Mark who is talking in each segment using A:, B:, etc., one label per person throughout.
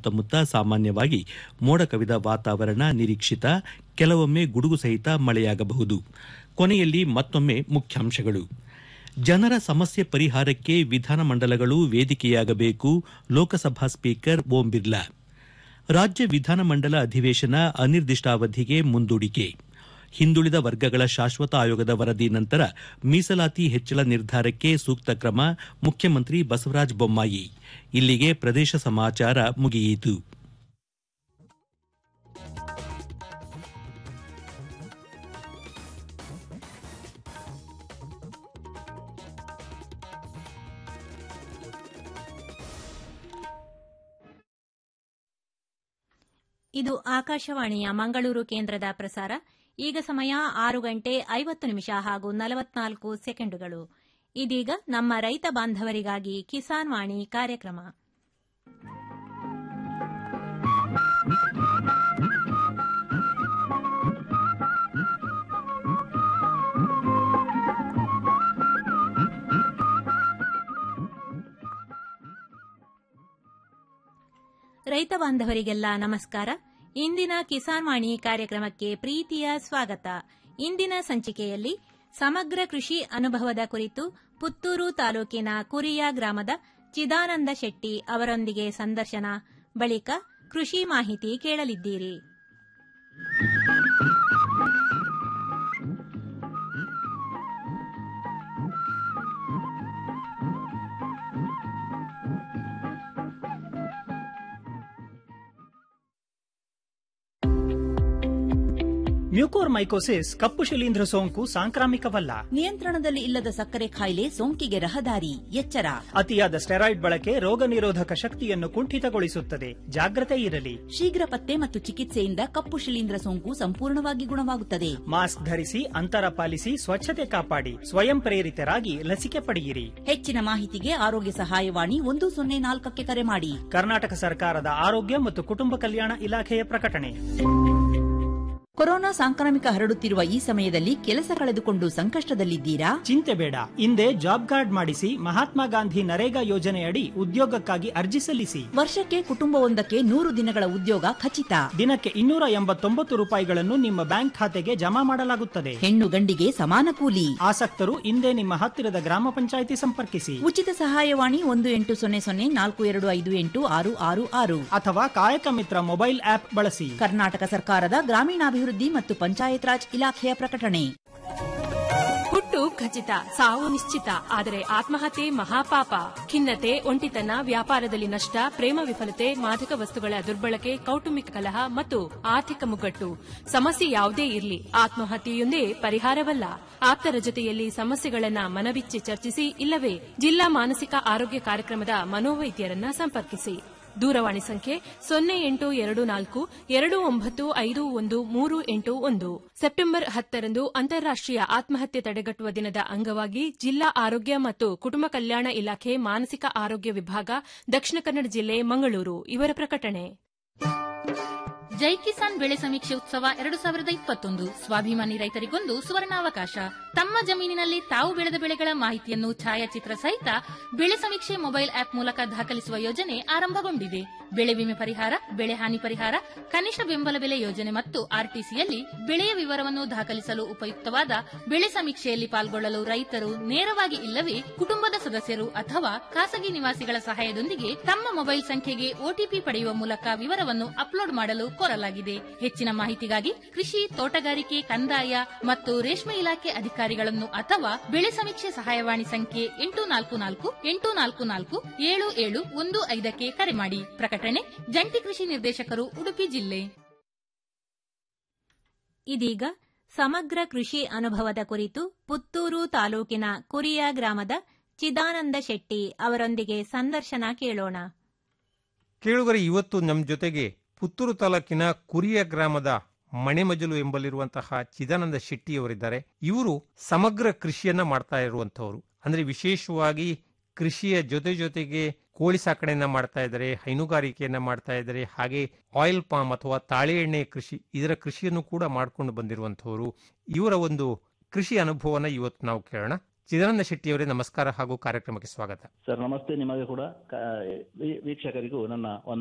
A: ಸುತ್ತಮುತ್ತ ಸಾಮಾನ್ಯವಾಗಿ ಮೋಡ ಕವಿದ ವಾತಾವರಣ ನಿರೀಕ್ಷಿತ ಕೆಲವೊಮ್ಮೆ ಗುಡುಗು ಸಹಿತ ಮಳೆಯಾಗಬಹುದು ಕೊನೆಯಲ್ಲಿ ಮತ್ತೊಮ್ಮೆ ಮುಖ್ಯಾಂಶಗಳು ಜನರ ಸಮಸ್ಯೆ ಪರಿಹಾರಕ್ಕೆ ವಿಧಾನಮಂಡಲಗಳು ವೇದಿಕೆಯಾಗಬೇಕು ಲೋಕಸಭಾ ಸ್ಪೀಕರ್ ಓಂ ಬಿರ್ಲಾ ರಾಜ್ಯ ವಿಧಾನಮಂಡಲ ಅಧಿವೇಶನ ಅನಿರ್ದಿಷ್ಟಾವಧಿಗೆ ಮುಂದೂಡಿಕೆ ಹಿಂದುಳಿದ ವರ್ಗಗಳ ಶಾಶ್ವತ ಆಯೋಗದ ವರದಿ ನಂತರ ಮೀಸಲಾತಿ ಹೆಚ್ಚಳ ನಿರ್ಧಾರಕ್ಕೆ ಸೂಕ್ತ ಕ್ರಮ ಮುಖ್ಯಮಂತ್ರಿ ಬಸವರಾಜ ಬೊಮ್ಮಾಯಿ ಇಲ್ಲಿಗೆ ಪ್ರದೇಶ ಸಮಾಚಾರ ಮುಗಿಯಿತು
B: ಇದು ಆಕಾಶವಾಣಿಯ ಮಂಗಳೂರು ಕೇಂದ್ರದ ಪ್ರಸಾರ ಈಗ ಸಮಯ ಆರು ಗಂಟೆ ಐವತ್ತು ನಿಮಿಷ ಹಾಗೂ ನಲವತ್ನಾಲ್ಕು ಸೆಕೆಂಡುಗಳು ಇದೀಗ ನಮ್ಮ ರೈತ ಬಾಂಧವರಿಗಾಗಿ ಕಿಸಾನ್ ವಾಣಿ ಕಾರ್ಯಕ್ರಮ ರೈತ ಬಾಂಧವರಿಗೆಲ್ಲ ನಮಸ್ಕಾರ ಇಂದಿನ ಕಿಸಾನ್ ವಾಣಿ ಕಾರ್ಯಕ್ರಮಕ್ಕೆ ಪ್ರೀತಿಯ ಸ್ವಾಗತ ಇಂದಿನ ಸಂಚಿಕೆಯಲ್ಲಿ ಸಮಗ್ರ ಕೃಷಿ ಅನುಭವದ ಕುರಿತು ಪುತ್ತೂರು ತಾಲೂಕಿನ ಕುರಿಯ ಗ್ರಾಮದ ಚಿದಾನಂದ ಶೆಟ್ಟಿ ಅವರೊಂದಿಗೆ ಸಂದರ್ಶನ ಬಳಿಕ ಕೃಷಿ ಮಾಹಿತಿ ಕೇಳಲಿದ್ದೀರಿ
C: ಮ್ಯೂಕೋರ್ಮೈಕೋಸಿಸ್ ಕಪ್ಪು ಶಿಲೀಂಧ್ರ ಸೋಂಕು ಸಾಂಕ್ರಾಮಿಕವಲ್ಲ
D: ನಿಯಂತ್ರಣದಲ್ಲಿ ಇಲ್ಲದ ಸಕ್ಕರೆ ಕಾಯಿಲೆ ಸೋಂಕಿಗೆ ರಹದಾರಿ ಎಚ್ಚರ
C: ಅತಿಯಾದ ಸ್ಟೆರಾಯ್ಡ್ ಬಳಕೆ ರೋಗ ನಿರೋಧಕ ಶಕ್ತಿಯನ್ನು ಕುಂಠಿತಗೊಳಿಸುತ್ತದೆ ಜಾಗ್ರತೆ ಇರಲಿ
D: ಶೀಘ್ರ ಪತ್ತೆ ಮತ್ತು ಚಿಕಿತ್ಸೆಯಿಂದ ಕಪ್ಪು ಶಿಲೀಂಧ್ರ ಸೋಂಕು ಸಂಪೂರ್ಣವಾಗಿ ಗುಣವಾಗುತ್ತದೆ
C: ಮಾಸ್ಕ್ ಧರಿಸಿ ಅಂತರ ಪಾಲಿಸಿ ಸ್ವಚ್ಛತೆ ಕಾಪಾಡಿ ಸ್ವಯಂ ಪ್ರೇರಿತರಾಗಿ ಲಸಿಕೆ ಪಡೆಯಿರಿ
D: ಹೆಚ್ಚಿನ ಮಾಹಿತಿಗೆ ಆರೋಗ್ಯ ಸಹಾಯವಾಣಿ ಒಂದು ಸೊನ್ನೆ ನಾಲ್ಕಕ್ಕೆ ಕರೆ ಮಾಡಿ
C: ಕರ್ನಾಟಕ ಸರ್ಕಾರದ ಆರೋಗ್ಯ ಮತ್ತು ಕುಟುಂಬ ಕಲ್ಯಾಣ ಇಲಾಖೆಯ ಪ್ರಕಟಣೆ
D: ಕೊರೋನಾ ಸಾಂಕ್ರಾಮಿಕ ಹರಡುತ್ತಿರುವ ಈ ಸಮಯದಲ್ಲಿ ಕೆಲಸ ಕಳೆದುಕೊಂಡು ಸಂಕಷ್ಟದಲ್ಲಿದ್ದೀರಾ
C: ಚಿಂತೆ ಬೇಡ ಹಿಂದೆ ಜಾಬ್ ಕಾರ್ಡ್ ಮಾಡಿಸಿ ಮಹಾತ್ಮ ಗಾಂಧಿ ನರೇಗಾ ಯೋಜನೆಯಡಿ ಉದ್ಯೋಗಕ್ಕಾಗಿ ಅರ್ಜಿ ಸಲ್ಲಿಸಿ
D: ವರ್ಷಕ್ಕೆ ಕುಟುಂಬವೊಂದಕ್ಕೆ ನೂರು ದಿನಗಳ ಉದ್ಯೋಗ ಖಚಿತ
C: ದಿನಕ್ಕೆ ಇನ್ನೂರ ಎಂಬತ್ತೊಂಬತ್ತು ರೂಪಾಯಿಗಳನ್ನು ನಿಮ್ಮ ಬ್ಯಾಂಕ್ ಖಾತೆಗೆ ಜಮಾ ಮಾಡಲಾಗುತ್ತದೆ
D: ಹೆಣ್ಣು ಗಂಡಿಗೆ ಸಮಾನ ಕೂಲಿ
C: ಆಸಕ್ತರು ಹಿಂದೆ ನಿಮ್ಮ ಹತ್ತಿರದ ಗ್ರಾಮ ಪಂಚಾಯಿತಿ ಸಂಪರ್ಕಿಸಿ
D: ಉಚಿತ ಸಹಾಯವಾಣಿ ಒಂದು ಎಂಟು ಸೊನ್ನೆ ಸೊನ್ನೆ ನಾಲ್ಕು ಎರಡು ಐದು ಎಂಟು ಆರು ಆರು ಆರು
C: ಅಥವಾ ಕಾಯಕ ಮಿತ್ರ ಮೊಬೈಲ್ ಆಪ್ ಬಳಸಿ
D: ಕರ್ನಾಟಕ ಸರ್ಕಾರದ ಗ್ರಾಮೀಣಾಭಿವೃದ್ಧಿ ಮತ್ತು ಪಂಚಾಯತ್ ರಾಜ್ ಇಲಾಖೆಯ ಪ್ರಕಟಣೆ
E: ಹುಟ್ಟು ಖಚಿತ ಸಾವು ನಿಶ್ಚಿತ ಆದರೆ ಆತ್ಮಹತ್ಯೆ ಮಹಾಪಾಪ ಖಿನ್ನತೆ ಒಂಟಿತನ ವ್ಯಾಪಾರದಲ್ಲಿ ನಷ್ಟ ಪ್ರೇಮ ವಿಫಲತೆ ಮಾದಕ ವಸ್ತುಗಳ ದುರ್ಬಳಕೆ ಕೌಟುಂಬಿಕ ಕಲಹ ಮತ್ತು ಆರ್ಥಿಕ ಮುಗ್ಗಟ್ಟು ಸಮಸ್ಯೆ ಯಾವುದೇ ಇರಲಿ ಆತ್ಮಹತ್ಯೆಯೊಂದೇ ಪರಿಹಾರವಲ್ಲ ಆಪ್ತರ ಜೊತೆಯಲ್ಲಿ ಸಮಸ್ಯೆಗಳನ್ನ ಮನಬಿಚ್ಚಿ ಚರ್ಚಿಸಿ ಇಲ್ಲವೇ ಜಿಲ್ಲಾ ಮಾನಸಿಕ ಆರೋಗ್ಯ ಕಾರ್ಯಕ್ರಮದ ಮನೋವೈದ್ಯರನ್ನ ಸಂಪರ್ಕಿಸಿ ದೂರವಾಣಿ ಸಂಖ್ಯೆ ಸೊನ್ನೆ ಎಂಟು ಎರಡು ನಾಲ್ಕು ಎರಡು ಒಂಬತ್ತು ಐದು ಒಂದು ಮೂರು ಎಂಟು ಒಂದು ಸೆಪ್ಟೆಂಬರ್ ಹತ್ತರಂದು ಅಂತಾರಾಷ್ಟೀಯ ಆತ್ಮಹತ್ಯೆ ತಡೆಗಟ್ಟುವ ದಿನದ ಅಂಗವಾಗಿ ಜಿಲ್ಲಾ ಆರೋಗ್ಯ ಮತ್ತು ಕುಟುಂಬ ಕಲ್ಯಾಣ ಇಲಾಖೆ ಮಾನಸಿಕ ಆರೋಗ್ಯ ವಿಭಾಗ ದಕ್ಷಿಣ ಕನ್ನಡ ಜಿಲ್ಲೆ ಮಂಗಳೂರು ಇವರ ಪ್ರಕಟಣೆ
F: ಜೈ ಕಿಸಾನ್ ಬೆಳೆ ಸಮೀಕ್ಷೆ ಉತ್ಸವ ಎರಡು ಸಾವಿರದ ಇಪ್ಪತ್ತೊಂದು ಸ್ವಾಭಿಮಾನಿ ರೈತರಿಗೊಂದು ಸುವರ್ಣಾವಕಾಶ ತಮ್ಮ ಜಮೀನಿನಲ್ಲಿ ತಾವು ಬೆಳೆದ ಬೆಳೆಗಳ ಮಾಹಿತಿಯನ್ನು ಛಾಯಾಚಿತ್ರ ಸಹಿತ ಬೆಳೆ ಸಮೀಕ್ಷೆ ಮೊಬೈಲ್ ಆಪ್ ಮೂಲಕ ದಾಖಲಿಸುವ ಯೋಜನೆ ಆರಂಭಗೊಂಡಿದೆ ಬೆಳೆ ವಿಮೆ ಪರಿಹಾರ ಬೆಳೆ ಹಾನಿ ಪರಿಹಾರ ಕನಿಷ್ಠ ಬೆಂಬಲ ಬೆಲೆ ಯೋಜನೆ ಮತ್ತು ಆರ್ಟಿಸಿಯಲ್ಲಿ ಬೆಳೆಯ ವಿವರವನ್ನು ದಾಖಲಿಸಲು ಉಪಯುಕ್ತವಾದ ಬೆಳೆ ಸಮೀಕ್ಷೆಯಲ್ಲಿ ಪಾಲ್ಗೊಳ್ಳಲು ರೈತರು ನೇರವಾಗಿ ಇಲ್ಲವೇ ಕುಟುಂಬದ ಸದಸ್ಯರು ಅಥವಾ ಖಾಸಗಿ ನಿವಾಸಿಗಳ ಸಹಾಯದೊಂದಿಗೆ ತಮ್ಮ ಮೊಬೈಲ್ ಸಂಖ್ಯೆಗೆ ಒಟಿಪಿ ಪಡೆಯುವ ಮೂಲಕ ವಿವರವನ್ನು ಅಪ್ಲೋಡ್ ಮಾಡಲು ಕೋರಲಾಗಿದೆ ಹೆಚ್ಚಿನ ಮಾಹಿತಿಗಾಗಿ ಕೃಷಿ ತೋಟಗಾರಿಕೆ ಕಂದಾಯ ಮತ್ತು ರೇಷ್ಮೆ ಇಲಾಖೆ ಅಧಿಕಾರಿಗಳನ್ನು ಅಥವಾ ಬೆಳೆ ಸಮೀಕ್ಷೆ ಸಹಾಯವಾಣಿ ಸಂಖ್ಯೆ ಎಂಟು ನಾಲ್ಕು ನಾಲ್ಕು ಎಂಟು ನಾಲ್ಕು ನಾಲ್ಕು ಏಳು ಏಳು ಒಂದು ಐದಕ್ಕೆ ಕರೆ ಮಾಡಿ ಪ್ರಕಟಣೆ ಜಂಟಿ ಕೃಷಿ ನಿರ್ದೇಶಕರು ಉಡುಪಿ ಜಿಲ್ಲೆ
B: ಇದೀಗ ಸಮಗ್ರ ಕೃಷಿ ಅನುಭವದ ಕುರಿತು ಪುತ್ತೂರು ತಾಲೂಕಿನ ಕುರಿಯ ಗ್ರಾಮದ ಚಿದಾನಂದ ಶೆಟ್ಟಿ ಅವರೊಂದಿಗೆ ಸಂದರ್ಶನ ಕೇಳೋಣ
G: ಕೇಳುಗರೆ ಇವತ್ತು ನಮ್ಮ ಜೊತೆಗೆ ಪುತ್ತೂರು ತಾಲೂಕಿನ ಕುರಿಯ ಗ್ರಾಮದ ಮಣೆಮಜಲು ಎಂಬಲ್ಲಿರುವಂತಹ ಚಿದಾನಂದ ಶೆಟ್ಟಿಯವರಿದ್ದಾರೆ ಇವರು ಸಮಗ್ರ ಕೃಷಿಯನ್ನ ಮಾಡ್ತಾ ಇರುವಂತವರು ಅಂದ್ರೆ ವಿಶೇಷವಾಗಿ ಕೃಷಿಯ ಜೊತೆ ಜೊತೆಗೆ ಕೋಳಿ ಸಾಕಣೆಯನ್ನ ಮಾಡ್ತಾ ಇದ್ದಾರೆ ಹೈನುಗಾರಿಕೆಯನ್ನ ಮಾಡ್ತಾ ಇದ್ದಾರೆ ಹಾಗೆ ಆಯಿಲ್ ಪಾಮ್ ಅಥವಾ ತಾಳೆ ಎಣ್ಣೆ ಕೃಷಿ ಇದರ ಕೃಷಿಯನ್ನು ಕೂಡ ಮಾಡ್ಕೊಂಡು ಬಂದಿರುವಂತವರು ಇವರ ಒಂದು ಕೃಷಿ ಅನುಭವನ ಇವತ್ತು ನಾವು ಕೇಳೋಣ ಚಿದಾನಂದ ಶೆಟ್ಟಿಯವರೇ ನಮಸ್ಕಾರ ಹಾಗೂ ಕಾರ್ಯಕ್ರಮಕ್ಕೆ ಸ್ವಾಗತ
H: ಸರ್ ನಮಸ್ತೆ ನಿಮಗೆ ಕೂಡ ಕ- ವೀ- ವೀಕ್ಷಕರಿಗೂ ನನ್ನ ವಂದನೆ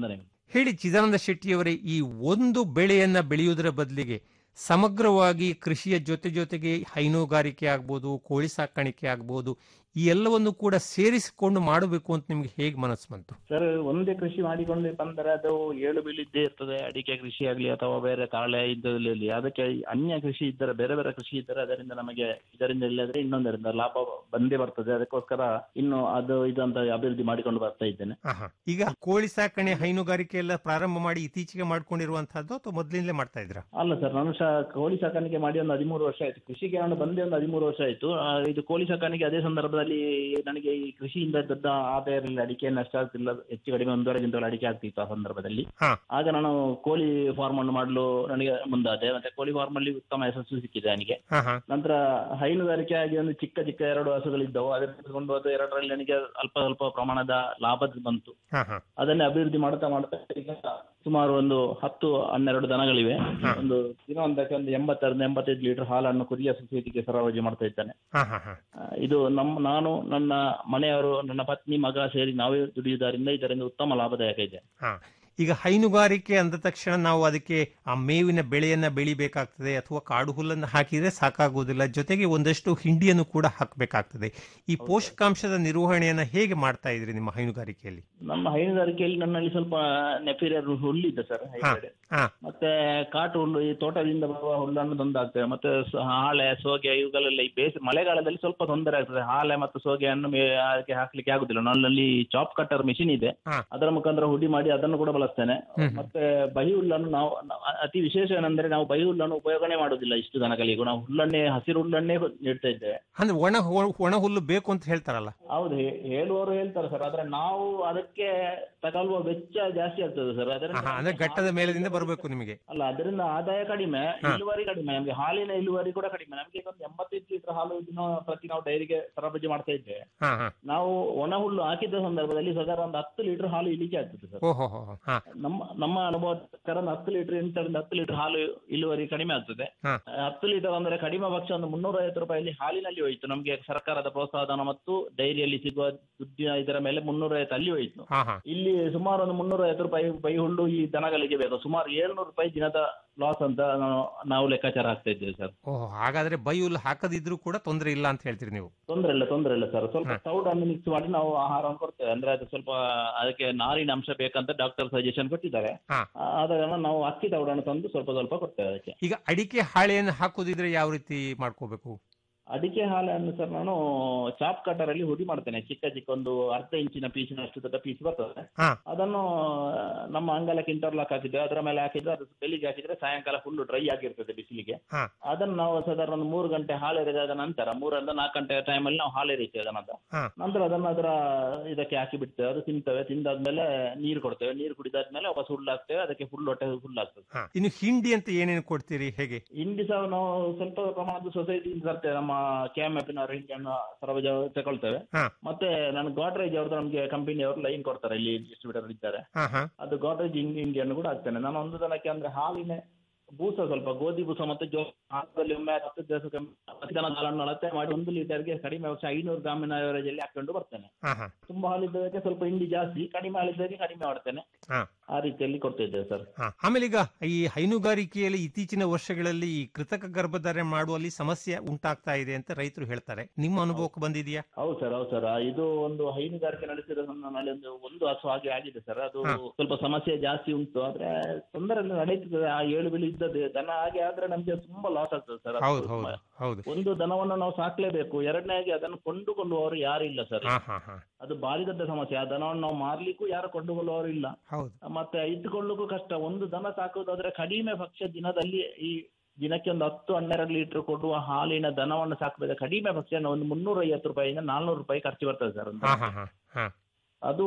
G: ಹೇಳಿ ಚಿದಾನಂದ ಶೆಟ್ಟಿಯವರೇ ಈ ಒಂದು ಬೆಳೆಯನ್ನ ಬೆಳೆಯುವುದರ ಬದಲಿಗೆ ಸಮಗ್ರವಾಗಿ ಕೃಷಿಯ ಜೊತೆ ಜೊತೆಗೆ ಹೈನುಗಾರಿಕೆ ಆಗ್ಬೋದು ಕೋಳಿ ಸಾಕಾಣಿಕೆ ಆಗ್ಬೋದು ಈ ಎಲ್ಲವನ್ನು ಕೂಡ ಸೇರಿಸಿಕೊಂಡು ಮಾಡಬೇಕು ಅಂತ ನಿಮ್ಗೆ ಹೇಗೆ ಮನಸ್ಸು ಬಂತು
H: ಸರ್ ಒಂದೇ ಕೃಷಿ ಮಾಡಿಕೊಂಡು ಬಂದರೆ ಅದು ಏಳು ಬೀಳಿದ್ದೇ ಇರ್ತದೆ ಅಡಿಕೆ ಕೃಷಿ ಆಗಲಿ ಅಥವಾ ಬೇರೆ ತಾಳೆ ಇದ್ದಲ್ಲಿ ಅದಕ್ಕೆ ಅನ್ಯ ಕೃಷಿ ಇದ್ದರೆ ಬೇರೆ ಬೇರೆ ಕೃಷಿ ಇದ್ದರೆ ಅದರಿಂದ ನಮಗೆ ಇದರಿಂದ ಇಲ್ಲದ್ರೆ ಇನ್ನೊಂದರಿಂದ ಲಾಭ ಬಂದೇ ಬರ್ತದೆ ಅದಕ್ಕೋಸ್ಕರ ಇನ್ನು ಅದು ಇದಂತ ಅಭಿವೃದ್ಧಿ ಮಾಡಿಕೊಂಡು ಬರ್ತಾ ಇದ್ದೇನೆ
G: ಆಹಾ. ಈಗ ಕೋಳಿ ಸಾಕಣೆ ಹೈನುಗಾರಿಕೆ ಎಲ್ಲ ಪ್ರಾರಂಭ ಮಾಡಿ ಇತ್ತೀಚೆಗೆ ಮಾಡ್ಕೊಂಡಿರುವಂತಹದ್ದು ಅಥವಾ ಮೊದಲಿಂದಲೇ ಮಾಡ್ತಾ ಇದ್ರ
H: ಅಲ್ಲ ಸರ್ ನಾನು ಸಹ ಕೋಳಿ ಸಾಕಾಣಿಕೆ ಮಾಡಿ ಒಂದು ಹದಿಮೂರು ವರ್ಷ ಆಯ್ತು ಕೃಷಿಗೆ ನಾನು ಬಂದೆ ಒಂದು ಹದಿಮೂರು ವರ್ಷ ಆಯ್ತು ಆ, ಇದು ಕೋಳಿ ಸಾಕಾಣಿಕೆ ಅದೇ ಸಂದರ್ಭದಲ್ಲಿ ನನಗೆ ಈ ಕೃಷಿಯಿಂದ ದೊಡ್ಡ ಆದಾಯ ಇರಲಿಲ್ಲ ಅಡಿಕೆ ನಷ್ಟ ಆಗ್ತಿಲ್ಲ ಹೆಚ್ಚು ಕಡಿಮೆ ಒಂದೂವರೆ ಕ್ವಿಂಟಲ್ ಅಡಿಕೆ ಆಗ್ತಿತ್ತು ಆ ಸಂದರ್ಭದಲ್ಲಿ
G: ಹಾ.
H: ಆಗ ನಾನು ಕೋಳಿ ಫಾರ್ಮ್ ಅನ್ನು ಮಾಡಲು ನನಗೆ ಮುಂದಾದೆ ಮತ್ತೆ ಕೋಳಿ ಫಾರ್ಮ್ ಅಲ್ಲಿ ಉತ್ತಮ ಯಶಸ್ಸು ಸಿಕ್ಕಿದೆ ನನಗೆ
G: ಹಾ ಹಾ
H: ನಂತರ ಹೈನುಗಾರಿಕೆ ಆಗಿ ಒಂದು ಚಿಕ್ಕ ಚಿಕ್ಕ ಎರಡು ಹಸುಗಳಿದ್ದವು ಅದನ್ನು ತೆಗೆದುಕೊಂಡು ಅದು ಎರಡರಲ್ಲಿ ನನಗೆ ಅಲ್ಪ ಸ್ವಲ್ಪ ಪ್ರಮಾಣದ ಲಾಭ ಬಂತು
G: ಹಾ ಹಾ
H: ಅದನ್ನೇ ಅಭಿವೃದ್ಧಿ ಮಾಡ್ತಾ ಮಾಡ್ತಾ ಈಗ ಸುಮಾರು ಒಂದು ಹತ್ತು ಹನ್ನೆರಡು ದನಗಳಿವೆ ಒಂದು ದಿನ ಒಂದಕ್ಕೆ ಒಂದು ಎಂಬತ್ತೆರಡು ಎಂಬತ್ತೈದು ಲೀಟರ್ ಹಾಲನ್ನು ಕುರಿಯ ಸೊಸೈಟಿಗೆ ಸರಬರಾಜು ಮಾಡ್ತಾ ಇದ್ದಾನೆ
G: ಹಾ ಹಾ ಹಾ
H: ಆ, ಇದು ನಮ್ಮ ನಾನು ನನ್ನ ಮನೆಯವರು ನನ್ನ ಪತ್ನಿ ಮಗ ಸೇರಿ ನಾವೇ ದುಡಿಯುವುದರಿಂದ ಇದರಿಂದ ಉತ್ತಮ ಲಾಭದಾಯಕ ಇದೆ
G: ಹಾ ಈಗ ಹೈನುಗಾರಿಕೆ ಅಂದ ತಕ್ಷಣ ನಾವು ಅದಕ್ಕೆ ಆ ಮೇವಿನ ಬೆಳೆಯನ್ನ ಬೆಳಿಬೇಕಾಗ್ತದೆ ಅಥವಾ ಕಾಡು ಹುಲ್ಲನ್ನು ಹಾಕಿದ್ರೆ ಸಾಕಾಗುವುದಿಲ್ಲ ಜೊತೆಗೆ ಒಂದಷ್ಟು ಹಿಂಡಿಯನ್ನು ಕೂಡ ಹಾಕಬೇಕಾಗ್ತದೆ ಈ ಪೋಷಕಾಂಶದ ನಿರ್ವಹಣೆಯನ್ನ ಹೇಗೆ ಮಾಡ್ತಾ ಇದ್ರಿ ನಿಮ್ಮ ಹೈನುಗಾರಿಕೆಯಲ್ಲಿ
H: ನಮ್ಮ ಹೈನುಗಾರಿಕೆಯಲ್ಲಿ ನನ್ನಲ್ಲಿ ಸ್ವಲ್ಪ ನೆಫೀರಿಯರ್ ಹುಲ್ಲಿದೆ ಸರ್ ಹೈಬ್ರಿಡ್
G: ಹಾ
H: ಮತ್ತೆ ಕಾಟು ಹುಲ್ಲು ಈ ತೋಟದಿಂದ ಬರುವ ಹುಲ್ಲನ್ನು ತಂದಾಗ್ತೇವೆ ಮತ್ತೆ ಸ- ಹಾಳೆ ಸೋಗೆ ಇವುಗಳೆಲ್ಲ ಈ ಬೇಸ್ ಮಳೆಗಾಲದಲ್ಲಿ ಸ್ವಲ್ಪ ತೊಂದರೆ ಆಗ್ತದೆ ಹಾಳೆ ಮತ್ತು ಸೋಗೆಯನ್ನು ಮೇ- ಅದಕ್ಕೆ ಹಾಕ್ಲಿಕ್ಕೆ ಆಗುದಿಲ್ಲ ನನ್ನಲ್ಲಿ ಚಾಪ್ ಕಟ್ಟರ್ ಮಿಷಿನ್ ಇದೆ
G: ಹಾ.
H: ಅದರ ಮುಖಾಂತರ ಹುಡಿ ಮಾಡಿ ಅದನ್ನು ಕೂಡ ಬಳಸ್ತೇನೆ ಮತ್ತೆ ಬಹಿ ಹುಲ್ಲನ್ನು ನಾವು ನಾವು- ಅತಿ ವಿಶೇಷ ಏನಂದ್ರೆ ನಾವು ಬಹಿ ಹುಲ್ಲನ್ನು ಉಪಯೋಗನೆ ಮಾಡುದಿಲ್ಲ ಇಷ್ಟು ದನಗಳಿಗೂ ನಾವು ಹುಲ್ಲನ್ನೇ ಹಸಿರು ಹುಲ್ಲನ್ನೇ ನೀಡ್ತಾ ಇದ್ದೇವೆ
G: ಅಂದ್ರೆ ಒಣ ಹೊ- ಒಣ ಹುಲ್ಲು ಬೇಕು ಅಂತ ಹೇಳ್ತಾರಲ್ಲ
H: ಹೌದು ಹೇ- ಹೇಳುವವರು ಹೇಳ್ತಾರೆ ಸರ್ ಆದ್ರೆ ನಾವು ಅದಕ್ಕೆ ತಗೊಳ್ಳುವ ವೆಚ್ಚ ಜಾಸ್ತಿ ಆಗ್ತದೆ ಸರ್ ಅದರಿಂದ
G: ಆಹಾ, ಅಂದ್ರೆ ಘಟ್ಟದ ಮೇಲದಿಂದ ಬರಬೇಕು ನಿಮಗೆ
H: ಅಲ್ಲ ಅದರಿಂದ ಆದಾಯ ಕಡಿಮೆ ಇಳುವರಿ ಕಡಿಮೆ ನಮ್ಗೆ ಹಾಲಿನ ಇಳುವರಿ ಕೂಡ ಕಡಿಮೆ ನಮ್ಗೆ ಈಗ ಒಂದು ಎಂಬತ್ತೈದು ಲೀಟರ್ ಹಾಲು ದಿನ ಪ್ರತಿ ನಾವು ಡೈರಿಗೆ ಸರಬರಾಜು ಮಾಡ್ತಾ ಇದ್ದೇವೆ
G: ಹಾ ಹಾ
H: ನಾವು ಒಣ ಹುಲ್ಲು ಹಾಕಿದ ಸಂದರ್ಭದಲ್ಲಿ ಸಾಧಾರಣ ಒಂದು ಹತ್ತು ಲೀಟರ್ ಹಾಲು ಇಳಿಕೆ ಆಗ್ತದೆ ಸರ್
G: ಓಹೋ ಹೋ ಹೋ. ಹಾ
H: ನಮ್ಮ ನಮ್ಮ ಅನುಭವ ಪ್ರಕಾರ ಒಂದು ಹತ್ತು ಲೀಟರ್ ಎಂಟರಿಂದ ಹತ್ತು ಲೀಟರ್ ಹಾಲು ಇಳುವರಿ ಕಡಿಮೆ ಆಗ್ತದೆ
G: ಹಾ.
H: ಆ, ಹತ್ತು ಲೀಟರ್ ಅಂದ್ರೆ ಕಡಿಮೆ ಪಕ್ಷ ಒಂದು ಮುನ್ನೂರ ಐವತ್ತು ರೂಪಾಯಲ್ಲಿ ಹಾಲಿನಲ್ಲಿ ಹೋಯಿತು ನಮಗೆ ಸರ್ಕಾರದ ಪ್ರೋತ್ಸಾಹಧನ ಮತ್ತು ಡೈರಿಯಲ್ಲಿ ಸಿಗುವ ದುಡ್ಡಿನ ಇದರ ಮೇಲೆ ಮುನ್ನೂರ ಐವತ್ತು ಅಲ್ಲಿ ಹೋಯಿತು
G: ಹಾ ಹಾ
H: ಇಲ್ಲಿ ಸುಮಾರು ಒಂದು ಮುನ್ನೂರ ಐವತ್ತು ರೂಪಾಯಿ ಬೈ ಹುಲ್ಲು ಈ ದನಗಳಿಗೆ ಬೇಕು ಸುಮಾರು ಏಳ್ನೂರು ರೂಪಾಯಿ ದಿನದ ಲಾಸ್ ಅಂತ ನಾವು- ನಾವು ಲೆಕ್ಕಾಚಾರ ಹಾಕ್ತಾ ಇದ್ದೇವೆ ಸರ್
G: ಓಹೋ ಹಾಗಾದ್ರೆ ಬೈ ಹುಲ್ಲು ಹಾಕದಿದ್ರು ಕೂಡ ತೊಂದರೆ ಇಲ್ಲ ಅಂತ ಹೇಳ್ತೀರಿ ನೀವು
H: ತೊಂದರೆ ಇಲ್ಲ ತೊಂದರೆ ಇಲ್ಲ ಸರ್ ಸ್ವಲ್ಪ
G: ಹಾ.
H: ತೌಡ್ ಅನ್ನು ಮಿಕ್ಸ್ ಮಾಡಿ ನಾವು ಆಹಾರವನ್ನು ಕೊಡ್ತೇವೆ ಅಂದ್ರೆ ಅದು ಸ್ವಲ್ಪ ಅದಕ್ಕೆ ನಾರಿನ ಅಂಶ ಬೇಕಂತ ಡಾಕ್ಟರ್ ಸಜೆಷನ್ ಕೊಟ್ಟಿದ್ದಾರೆ
G: ಹಾ.
H: ಆ- ಆದ ಕಾರಣ ನಾವು ಅಕ್ಕಿ ತೌಡನ್ನು ತಂದು ಸ್ವಲ್ಪ ಸ್ವಲ್ಪ ಕೊಡ್ತೇವೆ ಅದಕ್ಕೆ
G: ಈಗ ಅಡಿಕೆ ಹಾಳೆಯನ್ನು ಹಾಕೋದಿದ್ರೆ ಯಾವ ರೀತಿ ಮಾಡ್ಕೋಬೇಕು
H: ಅಡಿಕೆ ಹಾಲನ್ನು ಸರ್ ನಾನು ಚಾಪ್ ಕಟರ್ ಅಲ್ಲಿ ಹುಡಿ ಮಾಡ್ತೇನೆ ಚಿಕ್ಕ ಚಿಕ್ಕ ಒಂದು ಅರ್ಧ ಇಂಚಿನ ಪೀಸಿನಷ್ಟು ದೊಡ್ಡ ಪೀಸ್ ಬರ್ತದೆ
G: ಹಾ.
H: ಅದನ್ನು ನಮ್ಮ ಅಂಗಲಕ್ಕೆ ಇಂಟರ್ಲಾಕ್ ಹಾಕಿದ್ರೆ ಅದರ ಮೇಲೆ ಹಾಕಿದ್ರೆ ಅದು ಬೆಳಿಗ್ಗೆ ಹಾಕಿದ್ರೆ ಸಾಯಂಕಾಲ ಫುಲ್ ಡ್ರೈ ಆಗಿರ್ತದೆ ಬಿಸಿಲಿಗೆ
G: ಹಾ.
H: ಅದನ್ನು ನಾವು ಸಾಧಾರಣ ಒಂದು ಮೂರು ಗಂಟೆ ಹಾಲು ಎರೆದಾದ ನಂತರ ಮೂರರಿಂದ ನಾಲ್ಕು ಗಂಟೆ ಟೈಮಲ್ಲಿ ನಾವು ಹಾಲು ಎರೀತೇವೆ ಅದನ್ನ
G: ಹಾ.
H: ನಂತರ ಅದನ್ನು ಅದರ ಇದಕ್ಕೆ ಹಾಕಿ ಬಿಡ್ತೇವೆ ಅದು ತಿಂತೇವೆ ತಿಂದಾದ್ಮೇಲೆ ನೀರು ಕೊಡ್ತೇವೆ ನೀರು ಕುಡಿದಾದ್ಮೇಲೆ ವಾಪಸ್ ಹುಲ್ಲು ಹಾಕ್ತೇವೆ ಅದಕ್ಕೆ ಫುಲ್ ಹೊಟ್ಟೆ ಹುಲ್ಲು ಆಗ್ತದೆ
G: ಹಾ. ಇನ್ನು ಹಿಂಡಿ ಅಂತ ಏನೇನು ಕೊಡ್ತೀರಿ ಹೇಗೆ
H: ಹಿಂಡಿ ಸಹ ನಾವು ಸ್ವಲ್ಪ ಪ್ರಮಾಣದ ಸೊಸೈಟಿ ತರ್ತೇವೆ ನಮ್ಮ ಕೆ ಎಂ ಎಫ್ ಹಿಂಡಿಯನ್ನು ಸರಬರಾಜು ತಗೊಳ್ತೇವೆ
G: ಹಾ.
H: ಮತ್ತೆ ನಾನು ಗಾಡ್ರೇಜ್ ಅವ್ರದ್ದು ನಮಗೆ ಕಂಪನಿಯವರು ಲೈನ್ ಕೊಡ್ತಾರೆ ಇಲ್ಲಿ ಡಿಸ್ಟ್ರಿಬ್ಯೂಟರ್ ಇದ್ದಾರೆ
G: ಹಾ ಹಾ
H: ಅದು ಗಾಡ್ರೇಜ್ ಹಿಂಡಿಯನ್ನು ಕೂಡ ಹಾಕ್ತೇನೆ ನಾನು ಒಂದು ದನಕ್ಕೆ ಅಂದ್ರೆ ಹಾಲಿನ ಬೂಸ ಸ್ವಲ್ಪ ಗೋಧಿ ಬೂಸ ಮತ್ತೆ ಜೋ ಹಾಕದಲ್ಲಿ ಒಮ್ಮೆ ಹತ್ತು ದಿವಸಕ್ಕೆ ಪ್ರತಿ ದನದ ಹಾಲನ್ನು ಅಳತೆ ಮಾಡಿ ಒಂದು ಲೀಟರ್ಗೆ ಕಡಿಮೆ ವರ್ಷ ಐನೂರು ಗ್ರಾಮಿನ ಅವರೇಜ್ ಅಲ್ಲಿ ಹಾಕೊಂಡು ಬರ್ತೇನೆ
G: ಹಾ ಹಾ
H: ತುಂಬಾ ಹಾಲಿದ್ದಕ್ಕೆ ಸ್ವಲ್ಪ ಹಿಂಡಿ ಜಾಸ್ತಿ ಕಡಿಮೆ ಹಾಲಿದ್ದಕ್ಕೆ ಕಡಿಮೆ ಮಾಡ್ತೇನೆ
G: ಹಾ.
H: ಆ ರೀತಿಯಲ್ಲಿ ಕೊಡ್ತಾ ಇದ್ದೇವೆ ಸರ್
G: ಹಾ. ಆಮೇಲೆ ಈಗ ಈ ಹೈನುಗಾರಿಕೆಯಲ್ಲಿ ಇತ್ತೀಚಿನ ವರ್ಷಗಳಲ್ಲಿ ಈ ಕೃತಕ ಗರ್ಭಧಾರಣೆ ಮಾಡುವಲ್ಲಿ ಸಮಸ್ಯೆ ಉಂಟಾಗ್ತಾ ಇದೆ ಅಂತ ರೈತರು ಹೇಳ್ತಾರೆ ನಿಮ್ಮ ಅನುಭವಕ್ಕೆ ಬಂದಿದೆಯಾ
H: ಹೌದು ಸರ್ ಹೌದು ಸರ್ ಇದು ಒಂದು ಹೈನುಗಾರಿಕೆ ನಡೆಸಿರೋ ನನ್ನಲ್ಲಿ ಒಂದು ಒಂದು ಹಸು ಹಾಗೆ ಆಗಿದೆ ಸರ್ ಅದು
G: ಹಾ.
H: ಸ್ವಲ್ಪ ಸಮಸ್ಯೆ ಜಾಸ್ತಿ ಉಂಟು ಆದ್ರೆ ತೊಂದರೆ ಎಲ್ಲ ನಡೀತದೆ ಆ ಏಳು ಬಿಳಿ ಇದ್ದದ್ದು ದನ ಹಾಗೆ ಆದ್ರೆ ನಮ್ಗೆ ತುಂಬಾ ಲಾಸ್ ಆಗ್ತದೆ ಸರ್ ಅದು
G: ಹೌದು ಹೌದು ಹೌದು
H: ಒಂದು ದನವನ್ನು ನಾವು ಸಾಕ್ಲೇಬೇಕು ಎರಡನೇಗೆ ಅದನ್ನು ಕೊಂಡುಕೊಳ್ಳುವವರು ಯಾರಿಲ್ಲ ಸರ್
G: ಹಾ ಹಾ ಹಾ
H: ಅದು ಭಾರಿ ದೊಡ್ಡ ಸಮಸ್ಯೆ ಆ ದನವನ್ನು ನಾವು ಮಾರ್ಲಿಕ್ಕೂ ಯಾರು ಕೊಂಡುಕೊಳ್ಳುವವರು ಇಲ್ಲ
G: ಹೌದು
H: ಮತ್ತೆ ಇಟ್ಟುಕೊಳ್ಳಿಕ್ಕೂ ಕಷ್ಟ ಒಂದು ದನ ಸಾಕುವುದಾದ್ರೆ ಕಡಿಮೆ ಪಕ್ಷ ದಿನದಲ್ಲಿ ಈ ದಿನಕ್ಕೆ ಒಂದು ಹತ್ತು ಹನ್ನೆರಡು ಲೀಟರ್ ಕೊಡುವ ಹಾಲಿನ ದನವನ್ನು ಸಾಕಬೇಕು ಕಡಿಮೆ ಪಕ್ಷ ಒಂದು ಮುನ್ನೂರ ಐವತ್ತು ರೂಪಾಯಿಂದ ನಾಲ್ನೂರು ರೂಪಾಯಿ ಖರ್ಚು ಬರ್ತದೆ ಸರ್ ಒಂದು
G: ಹಾ
H: ದನಕ್ಕೆ.
G: ಹಾ ಹಾ ಹಾ
H: ಅದು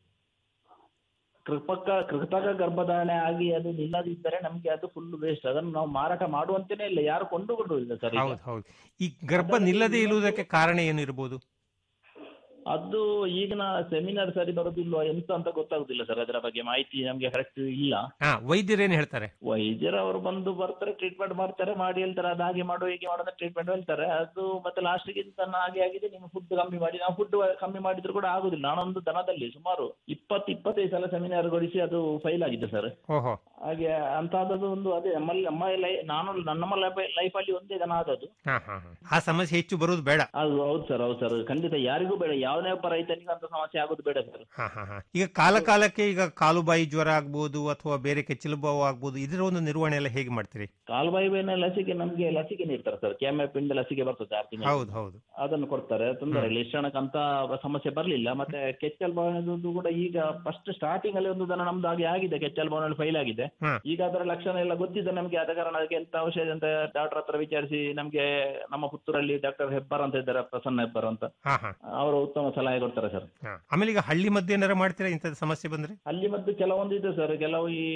H: ಕೃಪಕ ಕೃತಕ ಗರ್ಭಧಾರಣೆ ಆಗಿ ಅದು ನಿಲ್ಲದಿದ್ದರೆ ನಮ್ಗೆ ಅದು ಫುಲ್ ವೇಸ್ಟ್ ಅದನ್ನು ನಾವು ಮಾರಾಟ ಮಾಡುವಂತೇನೆ ಇಲ್ಲ ಯಾರು ಕೊಂಡುಕೊಳ್ಳುವುದಿಲ್ಲ ಸರ್ ಈಗ.
G: ಹೌದು ಹೌದು ಈ ಗರ್ಭ ನಿಲ್ಲದೆ ಇರುವುದಕ್ಕೆ ಕಾರಣ ಏನು ಇರ್ಬೋದು
H: ಅದು ಈಗಿನ ಸೆಮಿನಾರ್ ಸರಿ ಬರೋದಿಲ್ವಾ ಎಂತ ಅಂತ ಗೊತ್ತಾಗುದಿಲ್ಲ ಸರ್ ಅದರ ಬಗ್ಗೆ ಮಾಹಿತಿ ನಮ್ಗೆ ಕರೆಕ್ಟ್ ಇಲ್ಲ
G: ಹಾ ವೈದ್ಯರೇನ್ ಹೇಳ್ತಾರೆ
H: ವೈದ್ಯರು ಅವರು ಬಂದು ಬರ್ತಾರೆ ಟ್ರೀಟ್ಮೆಂಟ್ ಮಾಡ್ತಾರೆ ಮಾಡಿ ಹೇಳ್ತಾರೆ ಅದು ಹಾಗೆ ಮಾಡು ಹೀಗೆ ಮಾಡೋದು ಟ್ರೀಟ್ಮೆಂಟ್ ಹೇಳ್ತಾರೆ ಅದು ಮತ್ತೆ ಲಾಸ್ಟ್ಗೆ ಇಂತ ಹಾಗೆ ಆಗಿದೆ ನೀವು ಫುಡ್ ಕಮ್ಮಿ ಮಾಡಿ ನಾವು ಫುಡ್ ಕಮ್ಮಿ ಮಾಡಿದ್ರು ಕೂಡ ಆಗುದಿಲ್ಲ ನಾನೊಂದು ದನದಲ್ಲಿ ಸುಮಾರು ಇಪ್ಪತ್ತು ಇಪ್ಪತ್ತೈದು ಸಲ ಸೆಮಿನಾರ್ ಗೊಳಿಸಿ ಅದು ಫೈಲ್ ಆಗಿದೆ ಸರ್
G: ಓಹೋ
H: ಹಾಗೆ ಅಂತಹದ್ದು ಒಂದು ಅದೇ ನಮ್ಮಲ್ಲಿ ನಮ್ಮ ಲೈ ನಾನು ನಮ್ಮ ಲೈಫ್ ಅಲ್ಲಿ ಒಂದೇ ದನ ಆದದ್ದು
G: ಹಾ ಹಾ ಹಾ. ಆ ಸಮಸ್ಯೆ ಹೆಚ್ಚು ಬರುವುದು ಬೇಡ
H: ಅದು ಹೌದು ಸರ್ ಹೌದು ಸರ್ ಖಂಡಿತ ಯಾರಿಗೂ ಬೇಡ ಯಾವನೇ ಒಬ್ಬ ರೈತನಿಗೂ ಅಂತ ಸಮಸ್ಯೆ ಆಗೋದು ಬೇಡ ಸರ್
G: ಹಾ ಹಾ ಹಾ ಈಗ ಕಾಲ ಕಾಲಕ್ಕೆ ಈಗ ಕಾಲು ಬಾಯಿ ಜ್ವರ ಆಗ್ಬೋದು ಅಥವಾ ಬೇರೆ ಕೆಚ್ಚಲು ಬಾವು ಆಗ್ಬೋದು ಇದರ ಒಂದು ನಿರ್ವಹಣೆ ಎಲ್ಲ ಹೇಗೆ ಮಾಡ್ತೀರಿ
H: ಕಾಲ್ಬಾಯಿ ಬೇನೆ ಲಸಿಕೆ ನಮ್ಗೆ ಲಸಿಕೆ ನೀಡ್ತಾರೆ ಸರ್ ಕೆಮ್ಮೆ ಪಿಂಡ ಲಸಿಕೆ ಬರ್ತದೆ ಆರು ತಿಂಗಳು
G: ಹೌದು ಹೌದು
H: ಅದನ್ನು ಕೊಡ್ತಾರೆ ತೊಂದರೆ ಇಲ್ಲ ಇಷ್ಟಣಕ್ಕೆ ಅಂತ ಸಮಸ್ಯೆ ಬರ್ಲಿಲ್ಲ ಮತ್ತೆ ಕೆಚ್ಚಲ್ ಬಾವಿನದ್ದು ಕೂಡ ಈಗ ಫಸ್ಟ್ ಸ್ಟಾರ್ಟಿಂಗ್ ಅಲ್ಲಿ ಒಂದು ದನ ನಮ್ದು ಹಾಗೆ ಆಗಿದೆ ಕೆಚ್ಚಲ್ ಬಾವಿನಲ್ಲಿ ಫೈಲ್ ಆಗಿದೆ
G: ಹ್ಮ್.
H: ಈಗ ಅದರ ಲಕ್ಷಣ ಎಲ್ಲ ಗೊತ್ತಿದೆ ನಮ್ಗೆ ಆದ ಕಾರಣ ಅದಕ್ಕೆ ಎಂತ ಔಷಧ ಅಂತ ಡಾಕ್ಟರ್ ಹತ್ರ ವಿಚಾರಿಸಿ ನಮ್ಗೆ ನಮ್ಮ ಪುತ್ತೂರಲ್ಲಿ ಡಾಕ್ಟರ್ ಹೆಬ್ಬಾರ್ ಅಂತ ಇದ್ದಾರೆ ಪ್ರಸನ್ನ ಹೆಬ್ಬಾರ್ ಅಂತ
G: ಹಾ ಹಾ
H: ಅವರು ಉತ್ತಮ ಸಲಹೆ ಕೊಡ್ತಾರೆ ಸರ್
G: ಹಾ. ಆಮೇಲೆ ಈಗ ಹಳ್ಳಿ ಮಧ್ಯೆ ಏನಾರ ಮಾಡ್ತೀರಾ ಇಂಥದ್ದು ಸಮಸ್ಯೆ ಬಂದ್ರೆ
H: ಅಲ್ಲಿ ಮದ್ದು ಕೆಲವೊಂದು ಇದೆ ಸರ್ ಕೆಲವು ಈ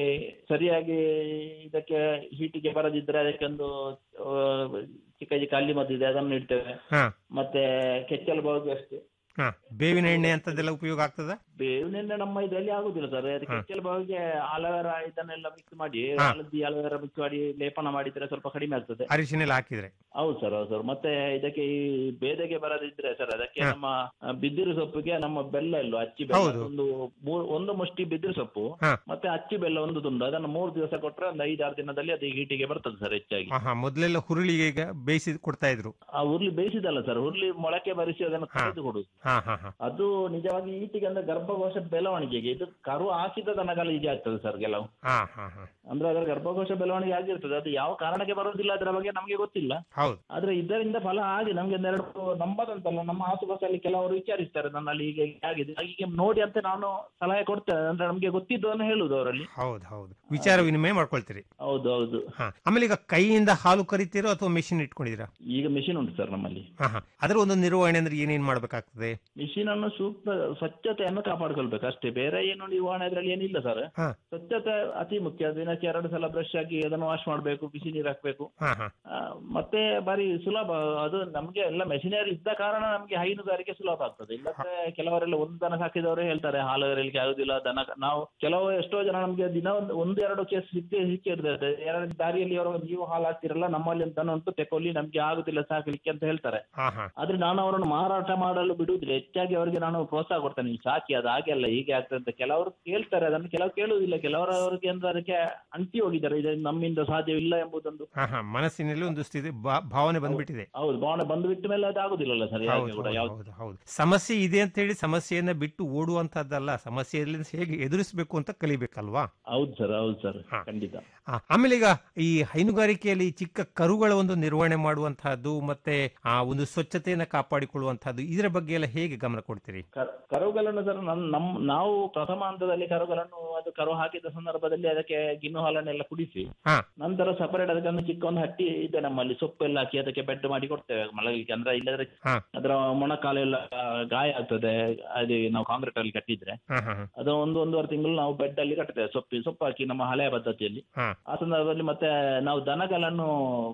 H: ಸರಿಯಾಗಿ ಇದಕ್ಕೆ ಹೀಟಿಗೆ ಬರದಿದ್ರೆ ಅದಕ್ಕೆ ಒಂದು ಆ, ಚಿಕ್ಕ ಚಿಕ್ಕ ಹಳ್ಳಿ ಮದ್ದು ಇದೆ ಅದನ್ನು ಇಡ್ತೇವೆ
G: ಹಾ
H: ಮತ್ತೆ ಕೆಚ್ಚಲು ಬಾವಿಗೆ ಅಷ್ಟೇ
G: ಹಾ ಬೇವಿನ ಎಣ್ಣೆ ಅಂತದೆಲ್ಲ ಉಪಯೋಗ ಆಗ್ತದ
H: ಬೇವಿನೆಣ್ಣೆ ನಮ್ಮ ಇದರಲ್ಲಿ ಆಗುದಿಲ್ಲ ಸರ್ ಅದಕ್ಕೆ
G: ಹಾ.
H: ಕೆಚ್ಚಲು ಬಾವಿಗೆ ಅಲೋವೆರಾ ಇದನ್ನೆಲ್ಲ ಮಿಕ್ಸ್ ಮಾಡಿ
G: ಹಾ.
H: ಹಳದಿ ಅಲೋವೆರಾ ಮಿಕ್ಸ್ ಮಾಡಿ ಲೇಪನ ಮಾಡಿದ್ರೆ ಸ್ವಲ್ಪ ಕಡಿಮೆ ಆಗ್ತದೆ
G: ಅರಿಶಿನ ಎಲ್ಲ ಹಾಕಿದ್ರೆ
H: ಹೌದು ಸರ್ ಹೌದು ಸರ್ ಮತ್ತೆ ಇದಕ್ಕೆ ಈ ಬೇದೆಗೆ ಬರದಿದ್ರೆ ಸರ್ ಅದಕ್ಕೆ
G: ಹಾ.
H: ನಮ್ಮ ಆ, ಬಿದಿರು ಸೊಪ್ಪಿಗೆ ನಮ್ಮ ಬೆಲ್ಲ ಇಲ್ವ ಅಚ್ಚಿ ಬೆಲ್ಲ
G: ಹೌದು.
H: ಒಂದು ಮೂರ್- ಒಂದು ಮುಷ್ಟಿ ಬಿದಿರು ಸೊಪ್ಪು
G: ಹಾ.
H: ಮತ್ತೆ ಅಚ್ಚಿ ಬೆಲ್ಲ ಒಂದು ತುಂಡು ಅದನ್ನು ಮೂರು ದಿವಸ ಕೊಟ್ರೆ ಒಂದು ಐದಾರು ದಿನದಲ್ಲಿ ಅದು ಹೀಟಿಗೆ ಬರ್ತದೆ ಸರ್ ಹೆಚ್ಚಾಗಿ
G: ಹಾ ಹಾ ಮೊದಲೆಲ್ಲ ಹುರುಳಿಗೆ ಈಗ ಬೇಯಿಸಿ ಕೊಡ್ತಾ ಇದ್ರು
H: ಆ ಹುರ್ಲಿ ಬೇಯಿಸಿದಲ್ಲ ಸರ್ ಹುರ್ಲಿ ಮೊಳಕೆ ಬರಿಸಿ ಅದನ್ನು
G: ಹಾ.
H: ತೆಗೆದು ಕೊಡುದು
G: ಹಾ ಹಾ ಹಾ
H: ಅದು ನಿಜವಾಗಿ ಈಟಿಗೆ ಅಂದ್ರೆ ಗರ್ಭಕೋಶ ಬೆಳವಣಿಗೆಗೆ ಇದು ಕರು ಹಾಕಿದ ದನಗಳು ಹೀಗೆ ಆಗ್ತದೆ ಸರ್ ಕೆಲವು
G: ಹಾ ಹಾ ಹಾ
H: ಅಂದ್ರೆ ಅದರ ಗರ್ಭಕೋಶ ಬೆಳವಣಿಗೆ ಆಗಿರ್ತದೆ ಅದು ಯಾವ ಕಾರಣಕ್ಕೆ ಬರೋದಿಲ್ಲ ಅದರ ಬಗ್ಗೆ ನಮಗೆ ಗೊತ್ತಿಲ್ಲ
G: ಹೌದು
H: ಆದ್ರೆ ಇದರಿಂದ ಫಲ ಆಗಿ ನಮ್ಗೆ ಒಂದೆರಡು ನಂಬದಂತಲ್ಲ ನಮ್ಮ ಆಸುಪಾಸಲ್ಲಿ ಕೆಲವರು ವಿಚಾರಿಸ್ತಾರೆ ನನ್ನಲ್ಲಿ ಹೀಗೆ ಆಗಿದೆ ಹೀಗೆ ನೋಡಿ ಅಂತ ನಾನು ಸಲಹೆ ಕೊಡ್ತೇನೆ ಅಂದ್ರೆ ನಮ್ಗೆ ಗೊತ್ತಿದ್ದವನ್ನು ಹೇಳುದು ಅವರಲ್ಲಿ
G: ಹೌದು ಹೌದು ವಿಚಾರ ವಿನಿಮಯ ಮಾಡ್ಕೊಳ್ತೀರಿ
H: ಹೌದು ಹೌದು
G: ಹಾ ಆಮೇಲೆ ಈಗ ಕೈಯಿಂದ ಹಾಲು ಕರಿತೀರೋ ಅಥವಾ ಮೆಷಿನ್ ಇಟ್ಕೊಂಡಿದ್ದೀರಾ
H: ಈಗ ಮಿಷಿನ್ ಉಂಟು ಸರ್ ನಮ್ಮಲ್ಲಿ
G: ಹಾ ಹಾ ಅದರ ಒಂದು ನಿರ್ವಹಣೆ ಅಂದ್ರೆ ಏನೇನ್ ಮಾಡ್ಬೇಕಾಗ್ತದೆ
H: ಮಿಷಿನ್ ಅನ್ನು ಸೂಕ್ತ ಸ್ವಚ್ಛತೆಯನ್ನು ಕಾಪಾಡ್ಕೊಳ್ಬೇಕು ಅಷ್ಟೇ ಬೇರೆ ಏನು ನಿರ್ವಹಣೆ ಅದ್ರಲ್ಲಿ ಏನಿಲ್ಲ ಸರ್
G: ಹಾ
H: ಸ್ವಚ್ಛತೆ ಅತಿ ಮುಖ್ಯ ದಿನಕ್ಕೆ ಎರಡು ಸಲ ಬ್ರಷ್ ಹಾಕಿ ಅದನ್ನು ವಾಶ್ ಮಾಡಬೇಕು ಬಿಸಿ ನೀರು ಹಾಕ್ಬೇಕು
G: ಹಾ ಹಾ
H: ಆ, ಮತ್ತೆ ಬಾರಿ ಸುಲಭ ಅದು ನಮ್ಗೆ ಎಲ್ಲ ಮೆಷಿನರಿ ಇದ್ದ ಕಾರಣ ನಮ್ಗೆ ಹೈನುಗಾರಿಕೆ ಸುಲಭ ಆಗ್ತದೆ ಇಲ್ಲದ್ರೆ ಕೆಲವರೆಲ್ಲ ಒಂದು ದನ ಸಾಕಿದವರು ಹೇಳ್ತಾರೆ ಹಾಲು ಕರೀಲಿಕ್ಕೆ ಆಗುದಿಲ್ಲ ದನ ನಾವು ಕೆಲವು ಎಷ್ಟೋ ಜನ ನಮ್ಗೆ ದಿನ ಒಂದು ಒಂದು ಎರಡು ಕೇಸ್ ಸಿಕ್ಕಿ ಸಿಕ್ಕಿರ್ತದೆ ಎರಡು ದಾರಿಯಲ್ಲಿ ಅವರು ನೀವು ಹಾಲು ಹಾಕ್ತಿರಲ್ಲ ನಮ್ಮಲ್ಲಿ ಒಂದು ದನ ಉಂಟು ತೆಕೊಳ್ಳಿ ನಮ್ಗೆ ಆಗುದಿಲ್ಲ ಸಾಕಲಿಕ್ಕೆ ಅಂತ ಹೇಳ್ತಾರೆ
G: ಹಾ ಹಾ
H: ಆದ್ರೆ ನಾನು ಅವರನ್ನು ಮಾರಾಟ ಮಾಡಲು ಬಿಡುವುದಿಲ್ಲ ಹೆಚ್ಚಾಗಿ ಅವರಿಗೆ ನಾನು ಪ್ರೋತ್ಸಾಹ ಕೊಡ್ತೇನೆ ನೀವು ಸಾಕಿ ಅದು ಹಾಗೆ ಅಲ್ಲ ಹೀಗೆ ಆಗ್ತದೆ ಅಂತ ಕೆಲವರು ಕೇಳ್ತಾರೆ ಅದನ್ನು ಕೆಲವರು ಕೇಳುವುದಿಲ್ಲ ಕೆಲವರು ಅವರಿಗೆ ಅಂದ್ರೆ ಅದಕ್ಕೆ ಅಂಟಿ ಹೋಗಿದ್ದಾರೆ ಇದು ನಮ್ಮಿಂದ ಸಾಧ್ಯವಿಲ್ಲ ಎಂಬುದೊಂದು
G: ಹಾ ಹಾ ಮನಸ್ಸಿನಲ್ಲಿ ಒಂದು ಸ್ಥಿತಿ ಭಾ- ಭಾವನೆ ಬಂದ್ಬಿಟ್ಟಿದೆ
H: ಹೌದು ಭಾವನೆ ಬಂದು ಬಿಟ್ಟ ಮೇಲೆ ಅದು ಆಗುದಿಲ್ಲಲ್ಲ ಸರ್ ಯಾಕೆ
G: ಹೌದು
H: ಕೂಡ
G: ಹೌದು,
H: ಯಾವ್ದು
G: ಹೌದು ಹೌದು ಸಮಸ್ಯೆ ಇದೆ ಅಂತ ಹೇಳಿ ಸಮಸ್ಯೆಯನ್ನ ಬಿಟ್ಟು ಓಡುವಂತದ್ದಲ್ಲ ಸಮಸ್ಯೆಯಲ್ಲಿ ಹೇಗೆ ಎದುರಿಸಬೇಕು ಅಂತ ಕಲಿಬೇಕಲ್ವಾ
H: ಹೌದು ಸರ್ ಹೌದು ಸರ್
G: ಹಾ.
H: ಖಂಡಿತ
G: ಆ, ಆಮೇಲೆ ಈಗ ಈ ಹೈನುಗಾರಿಕೆಯಲ್ಲಿ ಚಿಕ್ಕ ಕರುಗಳ ಒಂದು ನಿರ್ವಹಣೆ ಮಾಡುವಂತಹದ್ದು ಮತ್ತೆ ಆ ಒಂದು ಸ್ವಚ್ಛತೆಯನ್ನ ಕಾಪಾಡಿಕೊಳ್ಳುವಂತಹದ್ದು ಇದರ ಬಗ್ಗೆ ಎಲ್ಲ ಹೇಗೆ ಗಮನ ಕೊಡ್ತೀರಿ
H: ಕರ್- ಕರುಗಳನ್ನು ಸರ್ ನಮ್ ನಮ್ ನಾವು ಪ್ರಥಮ ಹಂತದಲ್ಲಿ ಕರುಗಳನ್ನು ಅದು ಕರು ಹಾಕಿದ ಸಂದರ್ಭದಲ್ಲಿ ಅದಕ್ಕೆ ಗಿಣ್ಣು ಹಾಲನ್ನೆಲ್ಲ ಕುಡಿಸಿ
G: ಹಾ
H: ನಂತರ ಸಪರೇಟ್ ಅದಕ್ಕೆ ಒಂದು ಚಿಕ್ಕ ಒಂದು ಹಟ್ಟಿ ಇದೆ ನಮ್ಮಲ್ಲಿ ಸೊಪ್ಪು ಎಲ್ಲ ಹಾಕಿ ಅದಕ್ಕೆ ಬೆಡ್ ಮಾಡಿ ಕೊಡ್ತೇವೆ ಮಲಗಲಿಕ್ಕೆ ಅಂದ್ರೆ ಇಲ್ಲದ್ರೆ
G: ಹಾ
H: ಅದರ ಮೊಣಕಾಲು ಎಲ್ಲ ಆ, ಗಾಯ ಆಗ್ತದೆ ಅದೇ ನಾವು ಕಾಂಕ್ರೀಟ್ ಅಲ್ಲಿ ಕಟ್ಟಿದ್ರೆ
G: ಹಾ ಹಾ ಹಾ,
H: ಅದು ಒಂದು ಒಂದೂವರೆ ತಿಂಗಳು ನಾವು ಬೆಡ್ ಅಲ್ಲಿ ಕಟ್ತೇವೆ ಸೊಪ್ಪು ಸೊಪ್ಪು ಹಾಕಿ ನಮ್ಮ ಹಳೆಯ ಪದ್ಧತಿಯಲ್ಲಿ
G: ಹಾ
H: ಆ ಸಂದರ್ಭದಲ್ಲಿ ಮತ್ತೆ ನಾವು ದನಗಳನ್ನು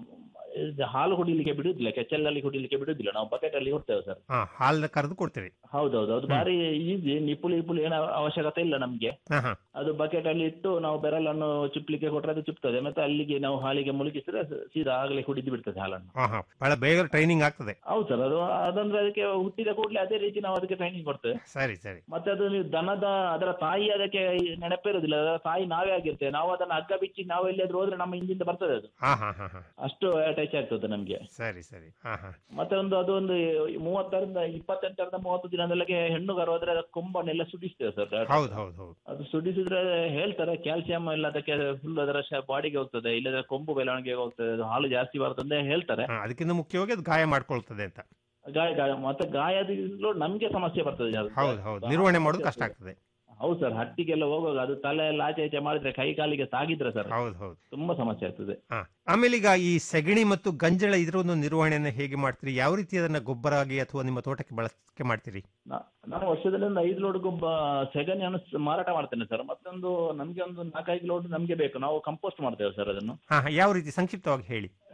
H: ಇದು ಹಾಲು ಕುಡಿಲಿಕ್ಕೆ ಬಿಡುದಿಲ್ಲ ಕೆಚ್ಚಲಲ್ಲಿ ಕುಡಿಲಿಕ್ಕೆ ಬಿಡುದಿಲ್ಲ ನಾವು ಬಕೆಟ್ ಅಲ್ಲಿ ಕೊಡ್ತೇವೆ ಸರ್
G: ಹಾ ಹಾಲನ್ನ ಕರೆದು ಕೊಡ್ತೀರಿ
H: ಹೌದೌದು ಅದು ಬಾರಿ ಈಸಿ ನಿಪ್ಪುಳಿ ಇಪ್ಪುಳಿ ಏನೋ ಅವಶ್ಯಕತೆ ಇಲ್ಲ ನಮ್ಗೆ
G: ಹಾ ಹಾ
H: ಅದು ಬಕೆಟ್ ಅಲ್ಲಿ ಇಟ್ಟು ನಾವು ಬೆರಳನ್ನು ಚುಪ್ಲಿಕ್ಕೆ ಕೊಟ್ರೆ ಅದು ಚುಪ್ತದೆ ಮತ್ತೆ ಅಲ್ಲಿಗೆ ನಾವು ಹಾಲಿಗೆ ಮುಳುಗಿಸಿದ್ರೆ ಸ- ಸೀದಾ ಆಗಲೇ ಕುಡಿದು ಬಿಡ್ತದೆ ಹಾಲನ್ನು
G: ಹಾ ಹಾ ಬಹಳ ಬೇಗ ಟ್ರೈನಿಂಗ್ ಆಗ್ತದೆ
H: ಹೌದು ಸರ್ ಅದು ಅದಂದ್ರೆ ಅದಕ್ಕೆ ಹುಟ್ಟಿದ ಕೂಡಲೇ ಅದೇ ರೀತಿ ನಾವು ಅದಕ್ಕೆ ಟ್ರೈನಿಂಗ್ ಕೊಡ್ತೇವೆ
G: ಸರಿ ಸರಿ
H: ಮತ್ತೆ ಅದು ನೀವು ದನದ ಅದರ ತಾಯಿ ಅದಕ್ಕೆ ನೆನಪಿರುವುದಿಲ್ಲ ಅದರ ತಾಯಿ ನಾವೇ ಆಗಿರ್ತೇವೆ ನಾವು ಅದನ್ನ ಹಗ್ಗ ಬಿಚ್ಚಿ ನಾವು ಎಲ್ಲಿಯಾದ್ರೂ ಹೋದ್ರೆ ನಮ್ಮ ಹಿಂದಿಂದ ಬರ್ತದೆ ಅದು
G: ಹಾ ಹಾ ಹಾ ಹಾ
H: ಅಷ್ಟು ಅಟ್ಯಾಚ್ ಆಗ್ತದೆ ನಮ್ಗೆ
G: ಸರಿ ಸರಿ ಹಾ ಹಾ
H: ಮತ್ತೆ ಒಂದು ಅದು ಒಂದು ಮೂವತ್ತರಿಂದ ಇಪ್ಪತ್ತೆಂಟರಿಂದ ಮೂವತ್ತು ದಿನದೊಳಗೆ ಹೆಣ್ಣು ಕರು ಹೋದ್ರೆ ಅದಕ್ಕೆ ಕೊಂಬನ್ನೆಲ್ಲ ಸುಡಿಸ್ತೇವೆ ಸರ್
G: ಹೌದು ಹೌದು ಹೌದು
H: ಅದು ಸುಡಿಸಿದ್ರೆ ಹೇಳ್ತಾರೆ ಕ್ಯಾಲ್ಸಿಯಂ ಎಲ್ಲ ಅದಕ್ಕೆ ಫುಲ್ ಅದರ ಬಾಡಿಗೆ ಹೋಗ್ತದೆ ಇಲ್ಲದ್ರೆ ಕೊಂಬು ಬೆಳವಣಿಗೆಗೆ ಹೋಗ್ತದೆ ಅದು ಹಾಲು ಜಾಸ್ತಿ ಬರ್ತದೆ ಹೇಳ್ತಾರೆ
G: ಹಾ, ಅದಕ್ಕಿಂತ ಮುಖ್ಯವಾಗಿ ಅದು ಗಾಯ ಮಾಡ್ಕೊಳ್ತದೆ ಅಂತ
H: ಗಾಯ ಗಾಯ ಮತ್ತೆ ಗಾಯದಿಂದಲೂ ನಮ್ಗೆ ಸಮಸ್ಯೆ ಬರ್ತದೆ ಜಾಸ್ತಿ.
G: ಹೌದು ಹೌದು ನಿರ್ವಹಣೆ ಮಾಡೋದು ಕಷ್ಟ ಆಗ್ತದೆ
H: ಹೌದು ಸರ್ ಹಟ್ಟಿಗೆಲ್ಲ ಹೋಗುವಾಗ ಅದು ತಲೆ ಎಲ್ಲ ಆಚೆ ಈಚೆ ಮಾಡಿದ್ರೆ ಕೈ ಕಾಲಿಗೆ ತಾಗಿದ್ರೆ ಸರ್
G: ಹೌದು ಹೌದು
H: ತುಂಬಾ ಸಮಸ್ಯೆ ಆಗ್ತದೆ
G: ಹಾ ಆಮೇಲೆ ಈಗ ಈ ಸೆಗಣಿ ಮತ್ತು ಗಂಜಳ ಇದರ ಒಂದು ನಿರ್ವಹಣೆಯನ್ನು ಹೇಗೆ ಮಾಡ್ತೀರಿ ಯಾವ ರೀತಿ ಅದನ್ನ ಗೊಬ್ಬರ ಆಗಿ ಅಥವಾ ನಿಮ್ಮ ತೋಟಕ್ಕೆ ಬಳಕೆ ಮಾಡ್ತೀರಿ
H: ನಾ- ನಾನು ವರ್ಷದಲ್ಲಿ ಒಂದು ಐದು ಲೋಡ್ ಗೊಬ್ಬ ಸೆಗಣಿಯನ್ನು ಸ- ಮಾರಾಟ ಮಾಡ್ತೇನೆ ಸರ್ ಮತ್ತೊಂದು ನಮ್ಗೆ ಒಂದು ನಾಲ್ಕೈದು ಲೋಡ್ ನಮ್ಗೆ ಬೇಕು ನಾವು ಕಂಪೋಸ್ಟ್ ಮಾಡ್ತೇವೆ ಸರ್ ಅದನ್ನು
G: ಹಾ ಹಾ, ಯಾವ ರೀತಿ ಸಂಕ್ಷಿಪ್ತವಾಗಿ ಹೇಳಿ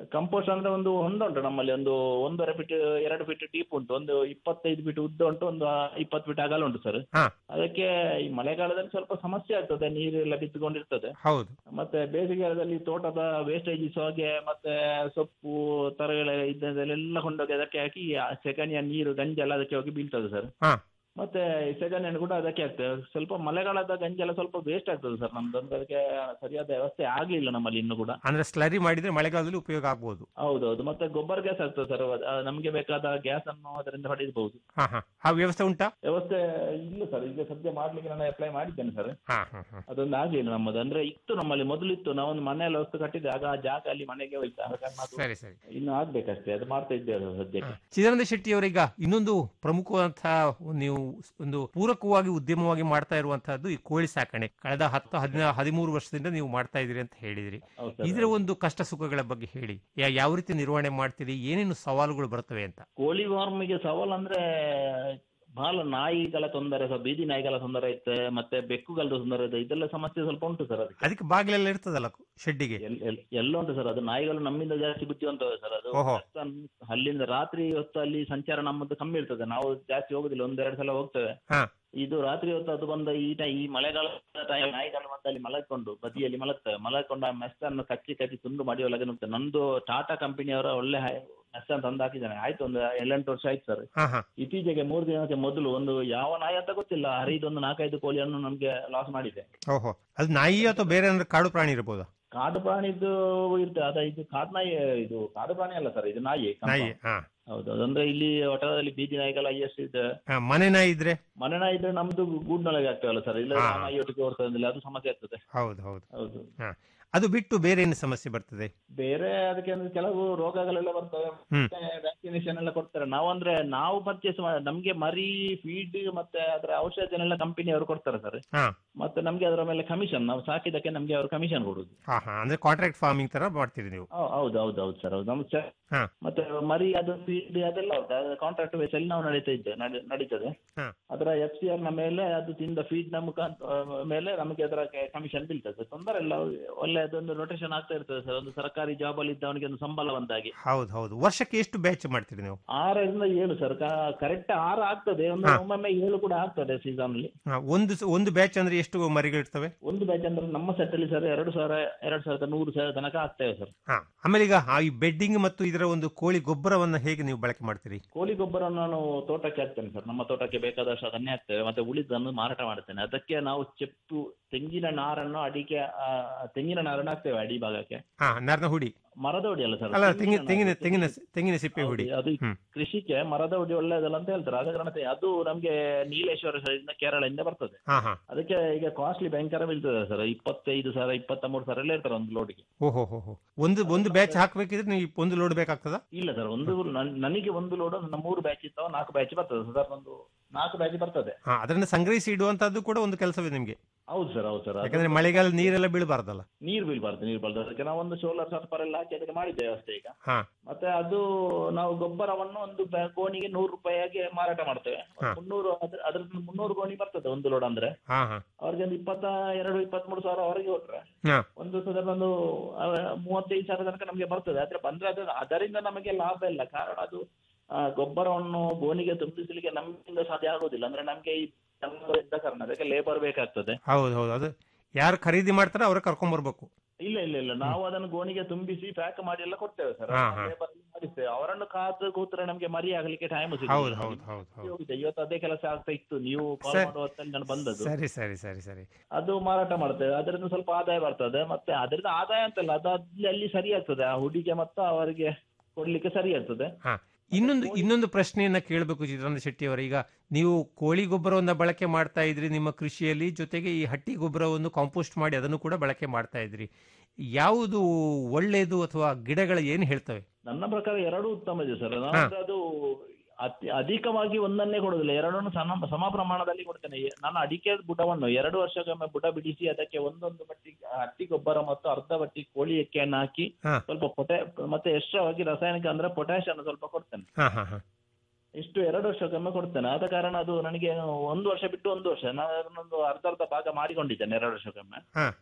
H: ಕಂಪೋಸ್ಟ್ ಅಂದ್ರೆ ಒಂದು ಹೊಂಡ ಉಂಟು ನಮ್ಮಲ್ಲಿ ಒಂದು ಒಂದೂವರೆ ಫೀಟ್ ಎರಡು ಫೀಟ್ ಡೀಪ್ ಉಂಟು ಒಂದು ಇಪ್ಪತ್ತೈದು ಫೀಟ್ ಉದ್ದ ಉಂಟು ಒಂದು ಇಪ್ಪತ್ತು ಫೀಟ್ ಅಗಲ ಉಂಟು ಸರ್
G: ಹಾ.
H: ಅದಕ್ಕೆ ಈ ಮಳೆಗಾಲದಲ್ಲಿ ಸ್ವಲ್ಪ ಸಮಸ್ಯೆ ಆಗ್ತದೆ ನೀರೆಲ್ಲ ಬಿತ್ತುಕೊಂಡಿರ್ತದೆ
G: ಹೌದು
H: ಮತ್ತೆ ಬೇಸಿಗೆಗಾಲದಲ್ಲಿ ತೋಟದ ವೇಸ್ಟೇಜಸ್ ಹೊಗೆ ಮತ್ತೆ ಸೊಪ್ಪು ತರಗಳ ಇದ್ದದೆಲ್ಲ ಕೊಂಡೋಗಿ ಅದಕ್ಕೆ ಹಾಕಿ ಆ ಸೆಗಣಿಯ ನೀರು ಗಂಜೆಲ್ಲ ಅದಕ್ಕೆ ಹೋಗಿ ಬೀಳ್ತದೆ ಸರ್
G: ಹಾ.
H: ಮತ್ತೆ ಈ ಸೆಗಣಿಯನ್ನು ಕೂಡ ಅದಕ್ಕೆ ಆಗ್ತದೆ ಸ್ವಲ್ಪ ಮಳೆಗಾಲದ ಗಂಜೆಲ್ಲ ಸ್ವಲ್ಪ ವೇಸ್ಟ್ ಆಗ್ತದೆ ಸರ್ ನಮ್ದು ಅಂದ್ರೆ ಅದಕ್ಕೆ ಸರಿಯಾದ ವ್ಯವಸ್ಥೆ ಆಗ್ಲಿಲ್ಲ ನಮ್ಮಲ್ಲಿ ಇನ್ನು ಕೂಡ
G: ಅಂದ್ರೆ ಸ್ಲರಿ ಮಾಡಿದ್ರೆ ಮಳೆಗಾಲದಲ್ಲಿ ಉಪಯೋಗ ಆಗ್ಬೋದು
H: ಹೌದೌದು ಮತ್ತೆ ಗೊಬ್ಬರ ಗ್ಯಾಸ್ ಆಗ್ತದೆ ಸರ್ ನಮಗೆ ಬೇಕಾದ ಗ್ಯಾಸ್ ಅನ್ನು ಅದರಿಂದ ಹೊಡೆಯಬಹುದು
G: ಹಾ ಹಾ ಆ ವ್ಯವಸ್ಥೆ ಉಂಟಾ
H: ವ್ಯವಸ್ಥೆ ಇಲ್ಲ ಸರ್ ಈಗ ಸದ್ಯ ಮಾಡ್ಲಿಕ್ಕೆ ನಾನು ಅಪ್ಲೈ ಮಾಡಿದ್ದೇನೆ ಸರ್
G: ಹಾ ಹಾ ಹಾ
H: ಅದೊಂದು ಆಗ್ಲಿಲ್ಲ ನಮ್ಮದು ಅಂದ್ರೆ ಇತ್ತು ನಮ್ಮಲ್ಲಿ ಮೊದಲಿತ್ತು ನಾವೊಂದು ಮನೆಯಲ್ಲಿ ವಸ್ತು ಕಟ್ಟಿದ್ದೆ ಆಗ ಆ ಜಾಗ ಅಲ್ಲಿ ಮನೆಗೆ ಹೋಯ್ತು ಆದ ಕಾರಣ ಅದು
G: ಸರಿ ಸರಿ
H: ಇನ್ನು ಆಗ್ಬೇಕಷ್ಟೇ ಅದು ಮಾಡ್ತಾ ಇದ್ದೇವೆ ಸದ್ಯಕ್ಕೆ
G: ಚಿದಾನಂದ ಶೆಟ್ಟಿ ಅವರೀಗ ಇನ್ನೊಂದು ಪ್ರಮುಖವಾದಂತಹ ನೀವು ಒಂದು ಪೂರಕವಾಗಿ ಉದ್ಯಮವಾಗಿ ಮಾಡ್ತಾ ಇರುವಂತಹದ್ದು ಈ ಕೋಳಿ ಸಾಕಣೆ ಕಳೆದ ಹತ್ತು ಹದಿನ ಹದಿಮೂರು ವರ್ಷದಿಂದ ನೀವು ಮಾಡ್ತಾ ಇದ್ದೀರಿ ಅಂತ ಹೇಳಿದಿರಿ
H: ಹೌದು ಸರ್.
G: ಇದರ ಒಂದು ಕಷ್ಟ ಸುಖಗಳ ಬಗ್ಗೆ ಹೇಳಿ ಯಾ- ಯಾವ ರೀತಿ ನಿರ್ವಹಣೆ ಮಾಡ್ತೀರಿ ಏನೇನು ಸವಾಲುಗಳು ಬರ್ತವೆ ಅಂತ
H: ಕೋಳಿ ಫಾರ್ಮಿಗೆ ಸವಾಲು ಅಂದ್ರೆ ಬಹಳ ನಾಯಿಗಳ ತೊಂದರೆ ಸಹ ಬೀದಿ ನಾಯಿಗಳ ತೊಂದರೆ ಐತೆ ಮತ್ತೆ ಬೆಕ್ಕುಗಳದ್ದು ತೊಂದರೆ ಇದೆ ಇದೆಲ್ಲ ಸಮಸ್ಯೆ ಸ್ವಲ್ಪ ಉಂಟು ಸರ್ ಅದಕ್ಕೆ
G: ಅದಕ್ಕೆ ಬಾಗಿಲೆಲ್ಲ ಇರ್ತದಲ್ಲ ಶೆಡ್ಡಿಗೆ
H: ಎಲ್- ಎಲ್- ಎಲ್ಲ ಉಂಟು ಸರ್ ಅದು ನಾಯಿಗಳು ನಮ್ಮಿಂದ ಜಾಸ್ತಿ ಬುದ್ಧಿವಂತವೆ ಸರ್ ಅದು
G: ಓಹೋ.
H: ಅಷ್ಟು ಅಲ್ಲಿಂದ ರಾತ್ರಿ ಹೊತ್ತು ಅಲ್ಲಿ ಸಂಚಾರ ನಮ್ಮದು ಕಮ್ಮಿ ಇರ್ತದೆ ನಾವು ಜಾಸ್ತಿ ಹೋಗುದಿಲ್ಲ ಒಂದೆರಡು ಸಲ ಹೋಗ್ತೇವೆ
G: ಹಾ.
H: ಇದು ರಾತ್ರಿ ಹೊತ್ತು ಅದು ಬಂದ ಈ ಟೈ- ಈ ಮಳೆಗಾಲದ ಟೈಮ್ ನಾಯಿಗಳು ಮತ್ತೆ ಅಲ್ಲಿ ಮಲಗಿಕೊಂಡು ಬದಿಯಲ್ಲಿ ಮಲಗ್ತವೆ ಮಲಗಿಕೊಂಡು ಆ ಮೆಸ್ ಅನ್ನು ಕಚ್ಚಿ ಕಚ್ಚಿ ತುಂಡು ಮಾಡಿ ಒಳಗೆ ನುಗ್ತದೆ ನಂದು ಟಾಟಾ ಕಂಪನಿಯವರ ಒಳ್ಳೆ ಮೆಸ್ ಅಂತ ತಂದು ಹಾಕಿದ್ದಾನೆ ಆಯ್ತು ಒಂದು ಏಳೆಂಟು ವರ್ಷ ಆಯ್ತು ಸರ್
G: ಹಾ ಹಾ
H: ಇತ್ತೀಚೆಗೆ ಮೂರು ದಿನಕ್ಕೆ ಮೊದಲು ಒಂದು ಯಾವ ನಾಯಿ ಅಂತ ಗೊತ್ತಿಲ್ಲ ಹರಿದೊಂದು ನಾಲ್ಕೈದು ಕೋಳಿಯನ್ನು ನಮ್ಗೆ ಲಾಸ್ ಮಾಡಿದೆ
G: ಓಹೋ ಅದು ನಾಯಿ ಅಥವಾ ಬೇರೆ ಅಂದ್ರೆ ಕಾಡು ಪ್ರಾಣಿ ಇರ್ಬೋದಾ
H: ಕಾಡು ಪ್ರಾಣಿದ್ದು ಇರ್ತದೆ ಅದ ಇದು ಕಾಡು ನಾಯಿ ಇದು ಕಾಡು ಪ್ರಾಣಿ ಅಲ್ಲ ಸರ್ ಇದು ನಾಯಿ
G: ನಾಯಿ ಹಾ
H: ಹೌದು ಅಂದ್ರೆ ಇಲ್ಲಿ ಒಟ್ಟದಲ್ಲಿ ಬೀದಿ ನಾಯಿಗಳ ಹೈಯೆಸ್ಟ್ ಇದೆ
G: ಆ, ಮನೆ ನಾಯಿ ಇದ್ರೆ
H: ಮನೆ ನಾಯಿ ಇದ್ರೆ ನಮ್ದು ಗೂಡ್ನೊಳಗೆ ಆಗ್ತಾವಲ್ಲ ಸರ್ ಇಲ್ಲ
G: ಹಾ.
H: ನಾಯಿ ಒಟ್ಟಿಗೆ ಓಡ್ತದಿಲ್ಲ ಅದು ಸಮಸ್ಯೆ ಆಗ್ತದೆ
G: ಹೌದು ಹೌದು
H: ಹೌದು
G: ಅದು ಬಿಟ್ಟು ಬೇರೆ ಏನು ಸಮಸ್ಯೆ ಬರ್ತದೆ
H: ಬೇರೆ ಅದಕ್ಕೆ ಅಂದ್ರೆ ಕೆಲವು ರೋಗಗಳೆಲ್ಲ ಬರ್ತವೆ
G: ಹ್ಮ್.
H: ವ್ಯಾಕ್ಸಿನೇಷನ್ ಎಲ್ಲ ಕೊಡ್ತಾರೆ ನಾವು ಅಂದ್ರೆ ನಾವು ಪರ್ಚೇಸ್ ನಮ್ಗೆ ಮರಿ ಫೀಡ್ ಮತ್ತೆ ಅದರ ಔಷಧಿನೆಲ್ಲ ಕಂಪನಿ ಅವರು ಕೊಡ್ತಾರೆ ಸರ್
G: ಹಾ
H: ಮತ್ತೆ ನಮ್ಗೆ ಅದರ ಮೇಲೆ ಕಮಿಷನ್ ನಾವು ಸಾಕಿದಕ್ಕೆ ನಮ್ಗೆ ಅವರು ಕಮಿಷನ್ ಕೊಡುದು
G: ಹಾ ಹಾ ಅಂದ್ರೆ ಕಾಂಟ್ರಾಕ್ಟ್ ಫಾರ್ಮಿಂಗ್ ತರ ಮಾಡ್ತೀರಿ ನೀವು
H: ಹೌ- ಹೌದು ಹೌದು ಹೌದು ಸರ್ ಹೌದು ನಮ್ಗೆ ಸೆ-
G: ಹಾ.
H: ಮತ್ತೆ ಮರಿ ಅದು ಫೀಡ್ ಅದೆಲ್ಲ ಹೌದು ಕಾಂಟ್ರಾಕ್ಟ್ ಬೇಸ್ ಅಲ್ಲಿ ನಾವು ನಡೀತಾ ಇದ್ದೇವೆ ನಡೆ- ನಡೀತದೆ
G: ಹಾ.
H: ಅದರ ಎಫ್ ಸಿ ಆರ್ ನ ಮೇಲೆ ಅದು ತಿಂದ ಫೀಡ್ ನ ಮುಖಾಂತರ ಮೇಲೆ ನಮಗೆ ಅದರ ಕಮಿಷನ್ ಬೀಳ್ತದೆ ತೊಂದರೆ ಇಲ್ಲ ಒಳ್ಳೆ ಅದೊಂದು ರೊಟೇಷನ್ ಆಗ್ತಾ ಇರ್ತದೆ ಸರ್ ಒಂದು ಸರ್ಕಾರಿ ಜಾಬ್ ಅಲ್ಲಿ ಇದ್ದವನಿಗೆ ಒಂದು ಸಂಬಳ ಬಂದಾಗಿ
G: ಹೌದು ಹೌದು ವರ್ಷಕ್ಕೆ ಎಷ್ಟು ಬ್ಯಾಚ್ ಮಾಡ್ತೀರಿ ನೀವು
H: ಆರರಿಂದ ಏಳು ಸರ್ ಕರೆಕ್ಟ್ ಆರು ಆಗ್ತದೆ ಒಂದು
G: ಹಾ.
H: ಒಮ್ಮೊಮ್ಮೆ ಏಳು ಕೂಡ ಆಗ್ತದೆ ಸೀಸನ್ ಅಲ್ಲಿ
G: ಹಾ, ಒಂದು ಸ- ಒಂದು ಬ್ಯಾಚ್ ಅಂದ್ರೆ ಎಷ್ಟು ಮರಿಗಳಿರ್ತವೆ
H: ಒಂದು ಬ್ಯಾಚ್ ಅಂದ್ರೆ ನಮ್ಮ ಸೆಟ್ ಅಲ್ಲಿ ಸರ್ ಎರಡು ಸಾವಿರ ಎರಡು ಸಾವಿರದ ನೂರು ಸಾವಿರ ತನಕ ಆಗ್ತೇವೆ ಸರ್
G: ಹಾ ಆಮೇಲೆ ಈಗ ಆ ಈ ಬೆಡ್ಡಿಂಗ್ ಮತ್ತು ಇದರ ಒಂದು ಕೋಳಿ ಗೊಬ್ಬರವನ್ನ ಹೇಗೆ ನೀವು ಬಳಕೆ ಮಾಡ್ತೀರಿ
H: ಕೋಳಿ ಗೊಬ್ಬರ ನಾನು ತೋಟಕ್ಕೆ ಹಾಕ್ತೇನೆ ಸರ್ ನಮ್ಮ ತೋಟಕ್ಕೆ ಬೇಕಾದಷ್ಟು ಅದನ್ನೇ ಹಾಕ್ತೇವೆ ಮತ್ತೆ ಉಳಿದನ್ನು ಮಾರಾಟ ಮಾಡ್ತೇನೆ ಅದಕ್ಕೆ ನಾವು ಚೆಪ್ಪು ತೆಂಗಿನ ನಾರನ್ನು ಅಡಿಕೆ ಆ, ತೆಂಗಿನ ನಾರನ್ನು ಹಾಕ್ತೇವೆ ಅಡಿ ಭಾಗಕ್ಕೆ
G: ಹಾ ನರ್ನ ಹುಡಿ
H: ಮರದ ಹುಡಿ ಅಲ್ಲ ಸರ್
G: ಅಲ್ಲ ತೆಂಗಿನ
H: ನಾರು.
G: ತೆಂಗಿನ ತೆಂಗಿನ ತೆಂಗಿನ ಸಿಪ್ಪೆ
H: ಹೌದು,
G: ಹುಡಿ
H: ಅದು
G: ಹ್ಮ್.
H: ಕೃಷಿಗೆ ಮರದ ಹುಡಿ ಒಳ್ಳೆಯದಲ್ಲ ಅಂತ ಹೇಳ್ತಾರೆ ಆದ ಕಾರಣ ತೆ- ಅದು ನಮ್ಗೆ ನೀಲೇಶ್ವರ side ಇಂದ ಕೇರಳದಿಂದ ಬರ್ತದೆ
G: ಹಾ ಹಾ
H: ಅದಕ್ಕೆ ಈಗ ಕಾಸ್ಟ್ಲಿ ಭಯಂಕರ ಬೀಳ್ತದೆ ಸರ್ ಇಪ್ಪತ್ತೈದು ಸಾವಿರ ಇಪ್ಪತ್ತ ಮೂರು ಸಾವಿರ ಎಲ್ಲ ಇರ್ತಾರೆ ಒಂದು ಲೋಡಿಗೆ
G: ಓಹೋ ಹೋ ಹೋ ಒಂದು ಒಂದು ಬ್ಯಾಚ್ ಹಾಕ್ಬೇಕಿದ್ರೆ ನೀವು ಒಂದು ಲೋಡ್ ಬೇಕಾಗ್ತದ
H: ಇಲ್ಲ ಸರ್ ಒಂದು ನನ್- ನನಗೆ ಒಂದು ಲೋಡ್ ನನ್ನ ಮೂರು ಬ್ಯಾಚ್ ಇದ್ದಾವ ನಾಲ್ಕು ಬ್ಯಾಚ್ ಬರ್ತದೆ ಸಾಧಾರಣ ಒಂದು ನಾಲ್ಕು ಬ್ಯಾಚ್ ಬರ್ತದೆ
G: ಹಾ ಅದನ್ನ ಸಂಗ್ರಹಿಸಿ ಇಡುವಂತದ್ದು ಕೂಡ ಒಂದು ಕೆಲಸವೇ ನಿಮ್ಗೆ
H: ಹೌದು ಸರ್ ಹೌದು ಸರ್
G: ಯಾಕಂದ್ರೆ ಮಳೆಗಾಲ ನೀರೆಲ್ಲ ಬೀಳಬಾರ್ದಲ್ಲ
H: ನೀರು ಬೀಳ್ಬಾರ್ದು ನೀರು ಬೀಳ್ಬಾರ್ದು ಅದಕ್ಕೆ ನಾವು ಒಂದು ಸೋಲಾರ್ ಸರ್ಪರ್ ಎಲ್ಲ ಹಾಕಿ ಅದಕ್ಕೆ ಮಾಡಿದ್ದೇವೆ ಅಷ್ಟೇ ಈಗ
G: ಹಾ
H: ಮತ್ತೆ ಅದು ನಾವು ಗೊಬ್ಬರವನ್ನು ಒಂದು ಬ್ಯಾ- ಗೋಣಿಗೆ ನೂರು ರೂಪಾಯಿಗೆ ಮಾರಾಟ ಮಾಡ್ತೇವೆ ಒಂದು
G: ಹಾ.
H: ಮುನ್ನೂರು ಅದ್ರ ಅದ್ರದ್ದು ಮುನ್ನೂರು ಗೋಣಿ ಬರ್ತದೆ ಒಂದು ಲೋಡ್ ಅಂದ್ರೆ
G: ಹಾ ಹಾ
H: ಅವ್ರಿಗೆ ಒಂದು ಇಪ್ಪತ್ತ ಎರಡು ಇಪ್ಪತ್ಮೂರು ಸಾವಿರ ಹೊರಗೆ ಕೊಟ್ರೆ
G: ಹಾ
H: ಒಂದು ಸಾಧಾರಣ ಒಂದು ಆ, ಮೂವತ್ತೈದು ಸಾವಿರ ತನಕ ನಮಗೆ ಬರ್ತದೆ ಆದ್ರೆ ಬಂದ್ರೆ ಅದು ಅದರಿಂದ ನಮಗೆ ಲಾಭ ಇಲ್ಲ ಕಾರಣ ಅದು ಆ, ಗೊಬ್ಬರವನ್ನು ಗೋಣಿಗೆ ತುಂಬಿಸಲಿಕ್ಕೆ ನಮ್ಮಿಂದ ಸಾಧ್ಯ ಆಗೋದಿಲ್ಲ ಅಂದ್ರೆ ನಮ್ಗೆ ಈ ಜನರು ಇದ್ದ ಕಾರಣ ಅದಕ್ಕೆ ಲೇಬರ್ ಬೇಕಾಗ್ತದೆ
G: ಹೌದು ಹೌದು ಅದು ಯಾರು ಖರೀದಿ ಮಾಡ್ತಾರೋ ಅವ್ರ ಕರ್ಕೊಂಡ್ ಬರ್ಬೇಕು
H: ಇಲ್ಲ ಇಲ್ಲ ಇಲ್ಲ ನಾವು ಅದನ್ನು ಗೋಣಿಗೆ ತುಂಬಿಸಿ ಪ್ಯಾಕ್ ಮಾಡಿ ಎಲ್ಲ ಕೊಡ್ತೇವೆ ಸರ್
G: ಹಾ, ಹಾ.
H: ಮಾಡಿಸ್ತೇವೆ ಅವರನ್ನು ಕಾದು ಕೂತ್ರೆ ನಮ್ಗೆ ಮರಿ ಆಗ್ಲಿಕ್ಕೆ ಟೈಮ್
G: ಹೌದು ಹೌದು ಹೌದು ಹೌದು
H: ಹೋಗಿದೆ ಇವತ್ತು ಅದೇ ಕೆಲಸ ಆಗ್ತಾ ಇತ್ತು ನೀವು ಕಾಲ್
G: ಸರಿ.
H: ಮಾಡುವ ಹೊತ್ತಲ್ಲಿ ನಾನು ಬಂದದ್ದು
G: ಸರಿ ಸರಿ ಸರಿ ಸರಿ
H: ಅದು ಮಾರಾಟ ಮಾಡ್ತೇವೆ ಅದರಿಂದ ಸ್ವಲ್ಪ ಆದಾಯ ಬರ್ತದೆ ಮತ್ತೆ ಅದರಿಂದ ಆದಾಯ ಅಂತಲ್ಲ ಅದು ಅಲ್ಲಿ ಅಲ್ಲಿ ಸರಿ ಆಗ್ತದೆ ಆ ಹುಡುಗಿಗೆ ಮತ್ತು ಅವರಿಗೆ ಕೊಡ್ಲಿಕ್ಕೆ ಸರಿ ಆಗ್ತದೆ
G: ಹಾ ಇನ್ನೊಂದು ಇನ್ನೊಂದು ಪ್ರಶ್ನೆಯನ್ನ ಕೇಳಬೇಕು ಚಿತ್ರಾನಂದ ಶೆಟ್ಟಿ ಅವರ ಈಗ ನೀವು ಕೋಳಿ ಗೊಬ್ಬರವನ್ನ ಬಳಕೆ ಮಾಡ್ತಾ ಇದ್ರಿ ನಿಮ್ಮ ಕೃಷಿಯಲ್ಲಿ ಜೊತೆಗೆ ಈ ಹಟ್ಟಿ ಗೊಬ್ಬರವನ್ನು ಕಾಂಪೋಸ್ಟ್ ಮಾಡಿ ಅದನ್ನು ಕೂಡ ಬಳಕೆ ಮಾಡ್ತಾ ಇದ್ರಿ ಯಾವುದು ಒಳ್ಳೆಯದು ಅಥವಾ ಗಿಡಗಳ ಏನು ಹೇಳ್ತವೆ
H: ನನ್ನ ಪ್ರಕಾರ ಎರಡು ಉತ್ತಮ ಇದೆ ಸರ್
G: ಹಾ.
H: ನಾನು ಅದು ಅತಿ ಅಧಿಕವಾಗಿ ಒಂದನ್ನೇ ಕೊಡುದಿಲ್ಲ ಎರಡನ್ನು ಸಮ ಸಮ ಪ್ರಮಾಣದಲ್ಲಿ ಕೊಡ್ತೇನೆ ಎ- ನಾನು ಅಡಿಕೆ ಬುಡವನ್ನು ಎರಡು ವರ್ಷಕ್ಕೊಮ್ಮೆ ಬುಡ ಬಿಡಿಸಿ ಅದಕ್ಕೆ ಒಂದೊಂದು ಬಟ್ಟಿ ಹಟ್ಟಿ ಗೊಬ್ಬರ ಮತ್ತು ಅರ್ಧ ಬಟ್ಟಿ ಕೋಳಿ ಎಕ್ಕೆಯನ್ನು ಹಾಕಿ
G: ಹಾ.
H: ಸ್ವಲ್ಪ ಪೊಟೆ ಮತ್ತೆ ಎಕ್ಸ್ಟ್ರಾವಾಗಿ ರಾಸಾಯನಿಕ ಅಂದ್ರೆ ಪೊಟ್ಯಾಶ್ ಅನ್ನು ಸ್ವಲ್ಪ ಕೊಡ್ತೇನೆ
G: ಹಾ ಹಾ ಹಾ
H: ಇಷ್ಟು ಎರಡು ವರ್ಷಕ್ಕೊಮ್ಮೆ ಕೊಡ್ತೇನೆ ಆದ ಕಾರಣ ಅದು ನನಗೆ ಒಂದು ವರ್ಷ ಬಿಟ್ಟು ಒಂದು ವರ್ಷ ನಾನು ಅದನ್ನೊಂದು ಅರ್ಧ ಅರ್ಧ ಭಾಗ ಮಾಡಿಕೊಂಡಿದ್ದೇನೆ ಎರಡು ವರ್ಷಕ್ಕೊಮ್ಮೆ
G: ಹಾ.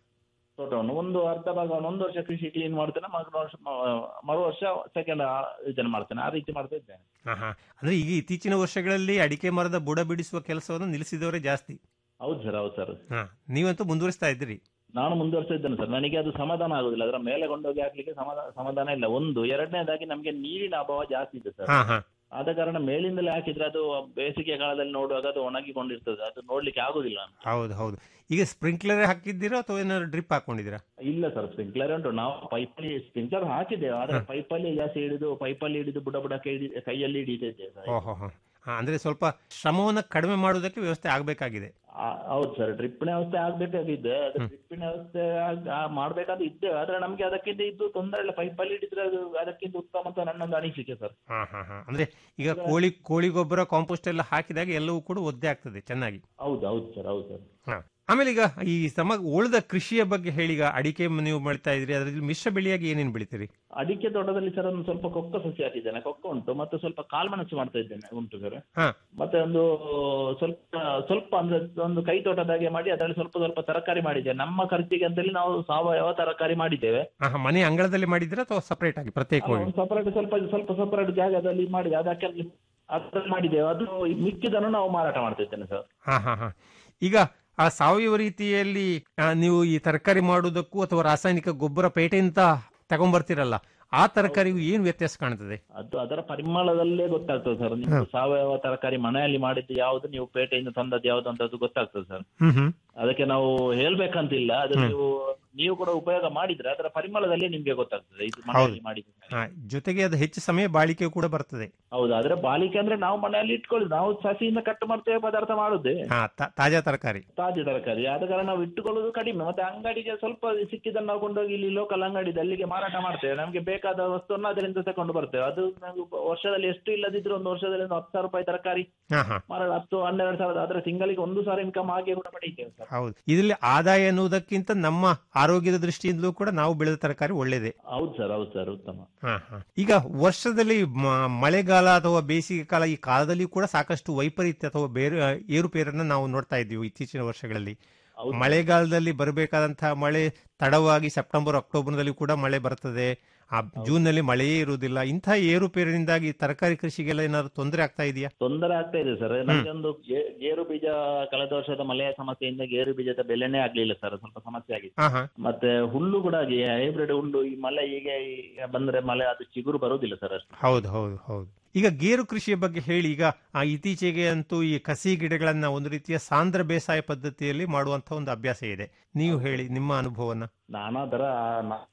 H: ತೋಟವನ್ನು ಒಂದು ಅರ್ಧ ಭಾಗವನ್ನು ಒಂದು ವರ್ಷ ಕೃಷಿ ಕ್ಲೀನ್ ಮಾಡ್ತೇನೆ ಮರು ವರ್ಷ ಮ- ಮರು ವರ್ಷ ಸೆಕೆಂಡ್ ಇದನ್ನು ಮಾಡ್ತೇನೆ ಆ ರೀತಿ ಮಾಡ್ತಾ ಇದ್ದೇನೆ
G: ಹಾ ಹಾ ಅಂದ್ರೆ ಈಗ ಇತ್ತೀಚಿನ ವರ್ಷಗಳಲ್ಲಿ ಅಡಿಕೆ ಮರದ ಬುಡ ಬಿಡಿಸುವ ಕೆಲಸವನ್ನು ನಿಲ್ಲಿಸಿದವರೇ ಜಾಸ್ತಿ
H: ಹೌದು ಸರ್ ಹೌದು ಸರ್
G: ಹಾ ನೀವಂತೂ ಮುಂದುವರಿಸ್ತಾ ಇದ್ದೀರಿ
H: ನಾನು ಮುಂದುವರಿಸ್ತಾ ಇದ್ದೇನೆ ಸರ್ ನನಗೆ ಅದು ಸಮಾಧಾನ ಆಗುದಿಲ್ಲ ಅದರ ಮೇಲೆ ಕೊಂಡೋಗಿ ಹಾಕ್ಲಿಕ್ಕೆ ಸಮಾಧಾನ ಸಮಾಧಾನ ಇಲ್ಲ ಒಂದು ಎರಡನೇದಾಗಿ ನಮಗೆ ನೀರಿನ ಅಭಾವ ಜಾಸ್ತಿ ಇದೆ ಸರ್
G: ಹಾ ಹಾ
H: ಆದ ಕಾರಣ ಮೇಲಿಂದಲೇ ಹಾಕಿದ್ರೆ ಅದು ಬೇಸಿಗೆ ಕಾಲದಲ್ಲಿ ನೋಡುವಾಗ ಅದು ಒಣಗಿಕೊಂಡಿರ್ತದೆ ಅದು ನೋಡ್ಲಿಕ್ಕೆ ಆಗುದಿಲ್ಲ
G: ಹೌದು ಹೌದು ಈಗ ಸ್ಪ್ರಿಂಕ್ಲರ್ ಹಾಕಿದ್ದೀರಾ ಅಥವಾ ಏನಾದ್ರು ಡ್ರಿಪ್ ಹಾಕೊಂಡಿದ್ದೀರಾ
H: ಇಲ್ಲ ಸರ್ ಸ್ಪ್ರಿಂಕ್ಲರ್ ಉಂಟು ನಾವು ಪೈಪಲ್ಲಿ ಸ್ಪ್ರಿಂಕ್ಲರ್ ಹಾಕಿದ್ದೇವೆ ಆದ್ರೆ
G: ಹ.
H: ಪೈಪಲ್ಲಿ ಜಾಸ್ತಿ ಹಿಡಿದು ಪೈಪಲ್ಲಿ ಹಿಡಿದು ಬುಡ ಬುಡ ಕೈ ಹಿಡಿ- ಕೈಯಲ್ಲಿ ಹಿಡಿತಿದ್ದೇವೆ ಸರ್
G: ಓಹೋ ಹೋ ಹಾ ಅಂದ್ರೆ ಸ್ವಲ್ಪ ಶ್ರಮವನ್ನು ಕಡಿಮೆ ಮಾಡುವುದಕ್ಕೆ ವ್ಯವಸ್ಥೆ ಆಗಬೇಕಾಗಿದೆ
H: ಆ- ಹೌದು ಸರ್ ಡ್ರಿಪ್ಪಿನ ವ್ಯವಸ್ಥೆ ಆಗ್ಬೇಕಾಗಿದ್ದೆ ಅದು ಡ್ರಿಪ್ಪಿನ ವ್ಯವಸ್ಥೆ ಆಗ್- ಆ ಮಾಡ್ಬೇಕಾದ್ರೆ ಇದ್ದೇವೆ ಆದ್ರೆ ನಮ್ಗೆ ಅದಕ್ಕಿಂತ ಇದು ತೊಂದರೆ ಇಲ್ಲ ಪೈಪಲ್ಲಿ ಹಿಡಿದ್ರೆ ಅದು ಅದಕ್ಕಿಂತ ಉತ್ತಮ ಅಂತ ನನ್ನೊಂದು ಅನಿಸಿಕೆ ಸರ್
G: ಹಾ ಹಾ ಹಾ ಅಂದ್ರೆ ಈಗ ಕೋಳಿ ಕೋಳಿ ಗೊಬ್ಬರ ಕಾಂಪೋಸ್ಟ್ ಎಲ್ಲ ಹಾಕಿದಾಗ ಎಲ್ಲವೂ ಕೂಡ ಒದ್ದೆ ಆಗ್ತದೆ ಚೆನ್ನಾಗಿ
H: ಹೌದು ಹೌದು ಸರ್ ಹೌದು ಸರ್
G: ಹಾ ಆಮೇಲೆ ಈಗ ಈ ಸಮ ಉಳಿದ ಕೃಷಿಯ ಬಗ್ಗೆ ಹೇಳಿ ಈಗ ಅಡಿಕೆ ನೀವು ಬೆಳಿತಾ ಇದ್ರಿ ಅದರಲ್ಲಿ ಮಿಶ್ರ ಬೆಳೆಯಾಗಿ ಏನೇನು ಬೆಳಿತೀರಿ
H: ಅಡಿಕೆ ತೋಟದಲ್ಲಿ ಸರ್ ಒಂದು ಸ್ವಲ್ಪ ಕೊಕ್ಕ ಸಸಿ ಹಾಕಿದ್ದೇನೆ ಕೊಕ್ಕ ಉಂಟು ಮತ್ತೆ ಸ್ವಲ್ಪ ಕಾಳ್ಮೆಣಸು ಮಾಡ್ತಾ ಇದ್ದೇನೆ ಉಂಟು ಸರ್
G: ಹಾ
H: ಮತ್ತೆ ಒಂದು ಸ್ವಲ್ಪ ಸ್ವಲ್ಪ ಅಂದ್ರೆ ಒಂದು ಕೈ ತೋಟದಾಗೆ ಮಾಡಿ ಅದರಲ್ಲಿ ಸ್ವಲ್ಪ ಸ್ವಲ್ಪ ತರಕಾರಿ ಮಾಡಿದ್ದೇವೆ ನಮ್ಮ ಖರ್ಚಿಗೆ ಅಂತೇಳಿ ನಾವು ಸಾವಯವ ತರಕಾರಿ ಮಾಡಿದ್ದೇವೆ
G: ಹಾ, ಹಾ, ಮನೆ ಅಂಗಳದಲ್ಲಿ ಮಾಡಿದ್ರೆ ಅಥವಾ ಸಪರೇಟ್ ಆಗಿ ಪ್ರತ್ಯೇಕವಾಗಿ
H: ಸಪರೇಟ್ ಸ್ವಲ್ಪ ಸ್ವಲ್ಪ ಸಪರೇಟ್ ಜಾಗದಲ್ಲಿ ಮಾಡಿದೆ ಅದಕ್ಕೆ ಅದ್ರಲ್ಲಿ ಮಾಡಿದ್ದೇವೆ ಅದು ಮಿಕ್ಕಿದನ್ನು ನಾವು ಮಾರಾಟ ಮಾಡ್ತಾ ಇದ್ದೇನೆ ಸರ್
G: ಹಾ ಹಾ ಹಾ ಈಗ ಆ ಸಾವಯವ ರೀತಿಯಲ್ಲಿ ಆ, ನೀವು ಈ ತರಕಾರಿ ಮಾಡುವುದಕ್ಕೂ ಅಥವಾ ರಾಸಾಯನಿಕ ಗೊಬ್ಬರ ಪೇಟೆಯಿಂದ ತಗೊಂಡ್ಬರ್ತೀರಲ್ಲ ಆ ತರಕಾರಿಗೂ ಏನು ವ್ಯತ್ಯಾಸ ಕಾಣ್ತದೆ
H: ಅದು ಅದರ ಪರಿಮಳದಲ್ಲೇ ಗೊತ್ತಾಗ್ತದೆ ಸರ್ ನೀವು ಸಾವಯವ ತರಕಾರಿ ಮನೆಯಲ್ಲಿ ಮಾಡಿದ್ದು ಯಾವುದು ನೀವು ಪೇಟೆಯಿಂದ ತಂದದ್ದು ಯಾವುದು ಅಂತ ಅದು ಗೊತ್ತಾಗ್ತದೆ ಸರ್
G: ಹ್ಮ್ ಹ್ಮ್
H: ಅದಕ್ಕೆ ನಾವು ಹೇಳ್ಬೇಕಂತಿಲ್ಲ ಅದು
G: ಹ್ಮ್.
H: ನೀವು ನೀವು ಕೂಡ ಉಪಯೋಗ ಮಾಡಿದ್ರೆ ಅದರ ಪರಿಮಳದಲ್ಲೇ ನಿಮ್ಗೆ ಗೊತ್ತಾಗ್ತದೆ ಇದು ಮನೆಯಲ್ಲಿ ಮಾಡಿದ್ದು
G: ಹಾ, ಜೊತೆಗೆ ಅದು ಹೆಚ್ಚು ಸಮಯ ಬಾಳಿಕೆ ಕೂಡ ಬರ್ತದೆ
H: ಹೌದು ಆದ್ರೆ ಬಾಲಿಕೆ ಅಂದ್ರೆ ನಾವು ಮನೆಯಲ್ಲಿ ಇಟ್ಕೊಳ್ಳುದು ನಾವು ಸಸಿಯಿಂದ ಕಟ್ಟು ಮಾಡ್ತೇವೆ ಪದಾರ್ಥ ಮಾಡುದೇ
G: ಹಾ ತಾ- ತಾಜಾ ತರಕಾರಿ
H: ತಾಜಾ ತರಕಾರಿ ಆದ ಕಾರಣ ನಾವು ಇಟ್ಟುಕೊಳ್ಳುವುದು ಕಡಿಮೆ ಮತ್ತೆ ಅಂಗಡಿಗೆ ಸ್ವಲ್ಪ ಸಿಕ್ಕಿದ್ದನ್ನು ನಾವು ಕೊಂಡೋಗಿ ಇಲ್ಲಿ ಲೋಕಲ್ ಅಂಗಡಿ ಇದೆ, ಅಲ್ಲಿಗೆ ಮಾರಾಟ ಮಾಡ್ತೇವೆ ನಮ್ಗೆ ಬೇಕಾದ ವಸ್ತುವನ್ನು ಅದರಿಂದ ತಕೊಂಡು ಬರ್ತೇವೆ ಅದು ನಾವು ವರ್ಷದಲ್ಲಿ ಎಷ್ಟು ಇಲ್ಲದಿದ್ರು ಒಂದು ವರ್ಷದಲ್ಲಿ ಒಂದು ಹತ್ತು ಸಾವಿರ ರೂಪಾಯಿ ತರಕಾರಿ
G: ಹಾ ಹಾ
H: ಮಾರಾಟ ಹತ್ತು ಹನ್ನೆರಡು ಸಾವಿರ ಆದ್ರೆ ತಿಂಗಳಿಗೆ ಒಂದು ಸಾವಿರ ಇನ್ಕಮ್ ಹಾಗೆ ಕೂಡ ಪಡೀತೇವೆ ಸರ್
G: ಹೌದು ಇದರಲ್ಲಿ ಆದಾಯ ಅನ್ನುವುದಕ್ಕಿಂತ ನಮ್ಮ ಆರೋಗ್ಯದ ದೃಷ್ಟಿಯಿಂದಲೂ ಕೂಡ ನಾವು ಬೆಳೆದ ತರಕಾರಿ ಒಳ್ಳೇದೇ
H: ಹೌದು ಸರ್ ಹೌದು ಸರ್ ಉತ್ತಮ
G: ಹಾ ಹಾ ಈಗ ವರ್ಷದಲ್ಲಿ ಮ- ಮಳೆಗಾಲ ಅಥವಾ ಬೇಸಿಗೆ ಕಾಲ ಈ ಕಾಲದಲ್ಲಿ ಕೂಡ ಸಾಕಷ್ಟು ವೈಪರೀತ್ಯ ಅಥವಾ ಬೇರೆ ಆ, ಏರುಪೇರನ್ನ ನಾವು ನೋಡ್ತಾ ಇದ್ದೀವಿ ಇತ್ತೀಚಿನ ವರ್ಷಗಳಲ್ಲಿ
H: ಹೌದು.
G: ಮಳೆಗಾಲದಲ್ಲಿ ಬರಬೇಕಾದಂತಹ ಮಳೆ ತಡವಾಗಿ ಸೆಪ್ಟೆಂಬರ್ ಅಕ್ಟೋಬರ್ನಲ್ಲಿ ಕೂಡ ಮಳೆ ಬರ್ತದೆ ಆ ಜೂನ್ ನಲ್ಲಿ ಮಳೆಯೇ ಇರುವುದಿಲ್ಲ ಇಂತಹ ಏರುಪೇರಿನಿಂದಾಗಿ ತರಕಾರಿ ಕೃಷಿಗೆಲ್ಲ ಏನಾದ್ರು ತೊಂದರೆ ಆಗ್ತಾ ಇದೆಯಾ
H: ತೊಂದರೆ ಆಗ್ತಾ ಇದೆ ಸರ್ ನಮ್ಗೆ ಒಂದು ಗೇ- ಗೇರು ಬೀಜ ಕಳೆದ ವರ್ಷದ ಮಳೆಯ ಸಮಸ್ಯೆಯಿಂದ ಗೇರು ಬೀಜದ ಬೆಲೆನೇ ಆಗ್ಲಿಲ್ಲ ಸರ್ ಸ್ವಲ್ಪ ಸಮಸ್ಯೆ ಆಗಿದೆ
G: ಹಾ ಹಾ
H: ಮತ್ತೆ ಹುಲ್ಲು ಕೂಡ ಹಾಗೆ ಹೈಬ್ರಿಡ್ ಹುಲ್ಲು ಈ ಮಳೆ ಹೀಗೆ ಈ ಬಂದ್ರೆ ಮಳೆ ಅದು ಚಿಗುರು ಬರುವುದಿಲ್ಲ ಸರ್ ಅಷ್ಟು
G: ಹೌದು ಹೌದು ಹೌದು ಈಗ ಗೇರು ಕೃಷಿಯ ಬಗ್ಗೆ ಹೇಳಿ ಈಗ ಆ ಇತ್ತೀಚೆಗೆ ಅಂತೂ ಈ ಕಸಿ ಗಿಡಗಳನ್ನ ಒಂದು ರೀತಿಯ ಸಾಂದ್ರ ಬೇಸಾಯ ಪದ್ಧತಿಯಲ್ಲಿ ಮಾಡುವಂತ ಒಂದು ಅಭ್ಯಾಸ ಇದೆ ನೀವು ಹೇಳಿ ನಿಮ್ಮ ಅನುಭವನ
H: ನಾನು ಅದರ ನಾ-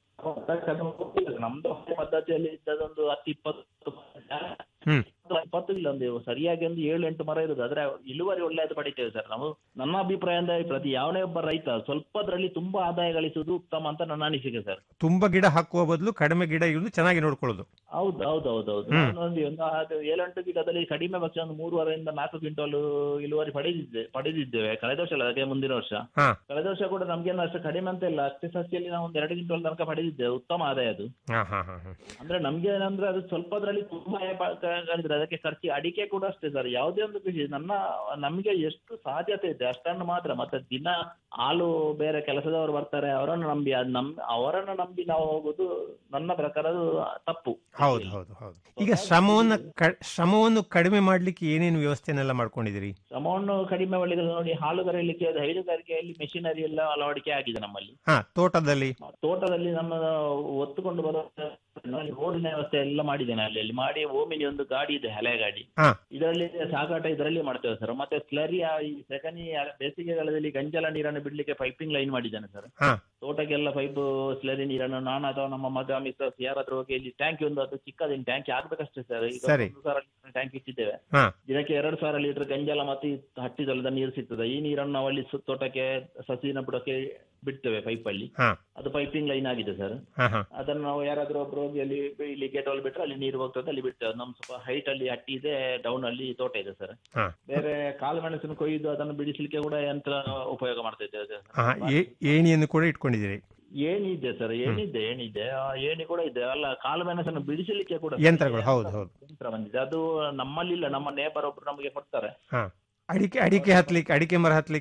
H: ನಮ್ದು ಹಳೆ ಪದ್ಧತಿಯಲ್ಲಿ ಇದ್ದದೊಂದು ಹತ್ತು ಇಪ್ಪತ್ತು
G: ಹ್ಮ್
H: ಇಪ್ಪತ್ತು ಇಲ್ಲ ಒಂದು ಸರಿಯಾಗಿ ಒಂದು ಏಳು ಎಂಟು ಮರ ಇರುದು ಆದ್ರೆ ಇಳುವರಿ ಒಳ್ಳೆಯದು ಪಡಿತೇವೆ ಸರ್ ನಾವು ನನ್ನ ಅಭಿಪ್ರಾಯ ಅಂದ್ರೆ ಪ್ರತಿ ಯಾವನೇ ಒಬ್ಬ ರೈತ ಸ್ವಲ್ಪದ್ರಲ್ಲಿ ತುಂಬಾ ಆದಾಯ ಗಳಿಸುವುದು ಉತ್ತಮ ಅಂತ ನನ್ನ ಅನಿಸಿಕೆ ಸರ್
G: ತುಂಬಾ ಗಿಡ ಹಾಕುವ ಬದಲು ಕಡಿಮೆ ಗಿಡ ಇರುವುದು ಚೆನ್ನಾಗಿ ನೋಡ್ಕೊಳ್ಳೋದು
H: ಹೌದು ಹೌದು ಹೌದು ಹೌದು
G: ಹ್ಮ್.
H: ನಾನು ಒಂದು ಒಂದು ಅದು ಏಳೆಂಟು ಗಿಡದಲ್ಲಿ ಕಡಿಮೆ ಪಕ್ಷ ಒಂದು ಮೂರುವರೆಯಿಂದ ನಾಲ್ಕು ಕ್ವಿಂಟಲ್ ಇಳುವರಿ ಪಡೆದಿದ್ದೆ ಪಡೆದಿದ್ದೇವೆ ಕಳೆದ ವರ್ಷ ಅಲ್ಲ ಅದಕ್ಕೆ ಮುಂದಿನ ವರ್ಷ
G: ಹಾ
H: ಕಳೆದ ವರ್ಷ ಕೂಡ ನಮ್ಗೇನು ಅಷ್ಟು ಕಡಿಮೆ ಅಂತ ಇಲ್ಲ ಅಷ್ಟೇ ಸಸ್ಯಲ್ಲಿ ನಾವು ಒಂದು ಎರಡು ಕ್ವಿಂಟಲ್ ತನಕ ಪಡೆದಿದ್ದೇವೆ ಉತ್ತಮ ಆದಾಯ ಅದು
G: ಹಾ ಹಾ ಹಾ ಹಾ.
H: ಅಂದ್ರೆ ನಮ್ಗೆ ಏನಂದ್ರೆ ಅದು ಸ್ವಲ್ಪದ್ರಲ್ಲಿ ತುಂಬಾ ಆದಾಯ ಪ- ಕ- ಗಳಿದ್ರೆ ಅದಕ್ಕೆ ಖರ್ಚು ಅಡಿಕೆ ಕೂಡ ಅಷ್ಟೇ ಸರ್ ಯಾವುದೇ ಒಂದು ಕೃಷಿ ನನ್ನ ನಮ್ಗೆ ಎಷ್ಟು ಸಾಧ್ಯತೆ ಇದೆ ಅಷ್ಟನ್ನು ಮಾತ್ರ ಮತ್ತೆ ದಿನ ಹಾಲು ಬೇರೆ ಕೆಲಸದವರು ಬರ್ತಾರೆ ಅವರನ್ನು ನಂಬಿ ಅದ್ ನಮ್ ಅವರನ್ನು ನಂಬಿ ನಾವು ಹೋಗುದು ನನ್ನ ಪ್ರಕಾರ ಅದು ತಪ್ಪು
G: ಹೌದು ಹೌದು ಹೌದು ಈಗ ಶ್ರಮವನ್ನ ಕ- ಶ್ರಮವನ್ನು ಕಡಿಮೆ ಮಾಡ್ಲಿಕ್ಕೆ ಏನೇನು ವ್ಯವಸ್ಥೆನೆಲ್ಲ ಮಾಡ್ಕೊಂಡಿದ್ದೀರಿ
H: ಶ್ರಮವನ್ನು ಕಡಿಮೆ ಮಾಡಿದ್ರೆ ನೋಡಿ ಹಾಲು ಕರೆಯಲಿಕ್ಕೆ ಅದು ಹೈನುಗಾರಿಕೆಯಲ್ಲಿ ಮೆಷಿನರಿ ಎಲ್ಲ ಅಳವಡಿಕೆ ಆಗಿದೆ ನಮ್ಮಲ್ಲಿ
G: ಹಾ ತೋಟದಲ್ಲಿ
H: ತೋಟದಲ್ಲಿ ನಮ್ಮ ಒತ್ತುಕೊಂಡು ಬರೋ ನೋಡಿ ರೋಡಿನ ವ್ಯವಸ್ಥೆ ಎಲ್ಲ ಮಾಡಿದ್ದೇನೆ ಅಲ್ಲಿ ಅಲ್ಲಿ ಮಾಡಿ ಓಮಿನಿ ಒಂದು ಗಾಡಿ ಇದೆ ಹಳೆ ಗಾಡಿ
G: ಹಾ
H: ಇದರಲ್ಲಿ ಸಾಗಾಟ ಇದರಲ್ಲಿ ಮಾಡ್ತೇವೆ ಸರ್ ಮತ್ತೆ ಸ್ಲರಿ ಈ ಸೆಕನಿ ಬೇಸಿಗೆಗಾಲದಲ್ಲಿ ಗಂಜಲ ನೀರನ್ನು ಬಿಡ್ಲಿಕ್ಕೆ ಪೈಪಿಂಗ್ ಲೈನ್ ಮಾಡಿದ್ದೇನೆ ಸರ್
G: ಹಾ
H: ತೋಟಕ್ಕೆಲ್ಲ ಪೈಪ್ ಸ್ಲರಿ ನೀರನ್ನು ನಾನು ಅಥವಾ ನಮ್ಮ ಮಗ ಮಿಸ್ಟರ್ಸ್ ಯಾರಾದ್ರೂ ಹೋಗಿ ಇಲ್ಲಿ ಟ್ಯಾಂಕ್ ಒಂದು ಅದು ಚಿಕ್ಕದೇನು ಟ್ಯಾಂಕ್ ಆಗ್ಬೇಕಷ್ಟೇ ಸರ್ ಈಗ
G: ಸರಿ.
H: ಒಂದು ಸಾವಿರ ಟ್ಯಾಂಕ್ ಇಟ್ಟಿದ್ದೇವೆ
G: ಹಾ
H: ದಿನಕ್ಕೆ ಎರಡು ಸಾವಿರ ಲೀಟರ್ ಗಂಜಲ ಮತ್ತು ಈ ಹಟ್ಟಿ ಜಲದ ನೀರು ಸಿಗ್ತದೆ ಈ ನೀರನ್ನು ನಾವು ಅಲ್ಲಿ ಸು- ತೋಟಕ್ಕೆ ಸಸಿನ ಬುಡಕ್ಕೆ ಬಿಡ್ತೇವೆ ಪೈಪ್ ಅಲ್ಲಿ
G: ಹಾ
H: ಅದು ಪೈಪಿಂಗ್ ಲೈನ್ ಆಗಿದೆ ಸರ್
G: ಹಾ ಹಾ
H: ಅದನ್ನು ನಾವು ಯಾರಾದ್ರೂ ಒಬ್ರು ಹೋಗಿ ಅಲ್ಲಿ ಇಲ್ಲಿ ಗೇಟ್ ಅಲ್ಲಿ ಬಿಟ್ರೆ ಅಲ್ಲಿ ನೀರು ಹೋಗ್ತದೆ ಅಲ್ಲಿ ಬಿಡ್ತೇವೆ ನಮ್ ಸ್ವಲ್ಪ ಹೈಟ್ ಅಲ್ಲಿ ಹಟ್ಟಿ ಇದೆ ಡೌನ್ ಅಲ್ಲಿ ತೋಟ ಇದೆ ಸರ್
G: ಹಾ
H: ಬೇರೆ ಕಾಳು ಮೆಣಸನ್ನು ಕೊಯ್ದು ಅದನ್ನು ಬಿಡಿಸ್ಲಿಕ್ಕೆ ಕೂಡ ಯಂತ್ರ ಉಪಯೋಗ ಮಾಡ್ತಾ ಇದ್ದೇವೆ ಸರ್
G: ಹಾ ಏ- ಏಣಿಯನ್ನು ಕೂಡ ಇಟ್ಕೊಂಡಿದ್ದೀರಿ
H: ಏನಿದೆ ಸರ್ ಏನಿದೆ ಏನಿದೆ ಆ ಏಣಿ ಕೂಡ ಇದೆ ಅಲ್ಲ ಕಾಳು ಮೆಣಸನ್ನು ಬಿಡಿಸಲಿಕ್ಕೆ ಕೂಡ
G: ಯಂತ್ರಗಳು ಹೌದು ಹೌದು
H: ಯಂತ್ರ ಬಂದಿದೆ ಅದು ನಮ್ಮಲ್ಲಿಲ್ಲ ನಮ್ಮ ನೇಬರ್ ಒಬ್ರು ನಮಗೆ ಕೊಡ್ತಾರೆ
G: ಹಾ ಅಡಿಕೆ ಅಡಿಕೆ ಹತ್ಲಿಕ್ಕೆ ಅಡಿಕೆ ಮರ ಹತ್ಲಿಕ್ಕೆ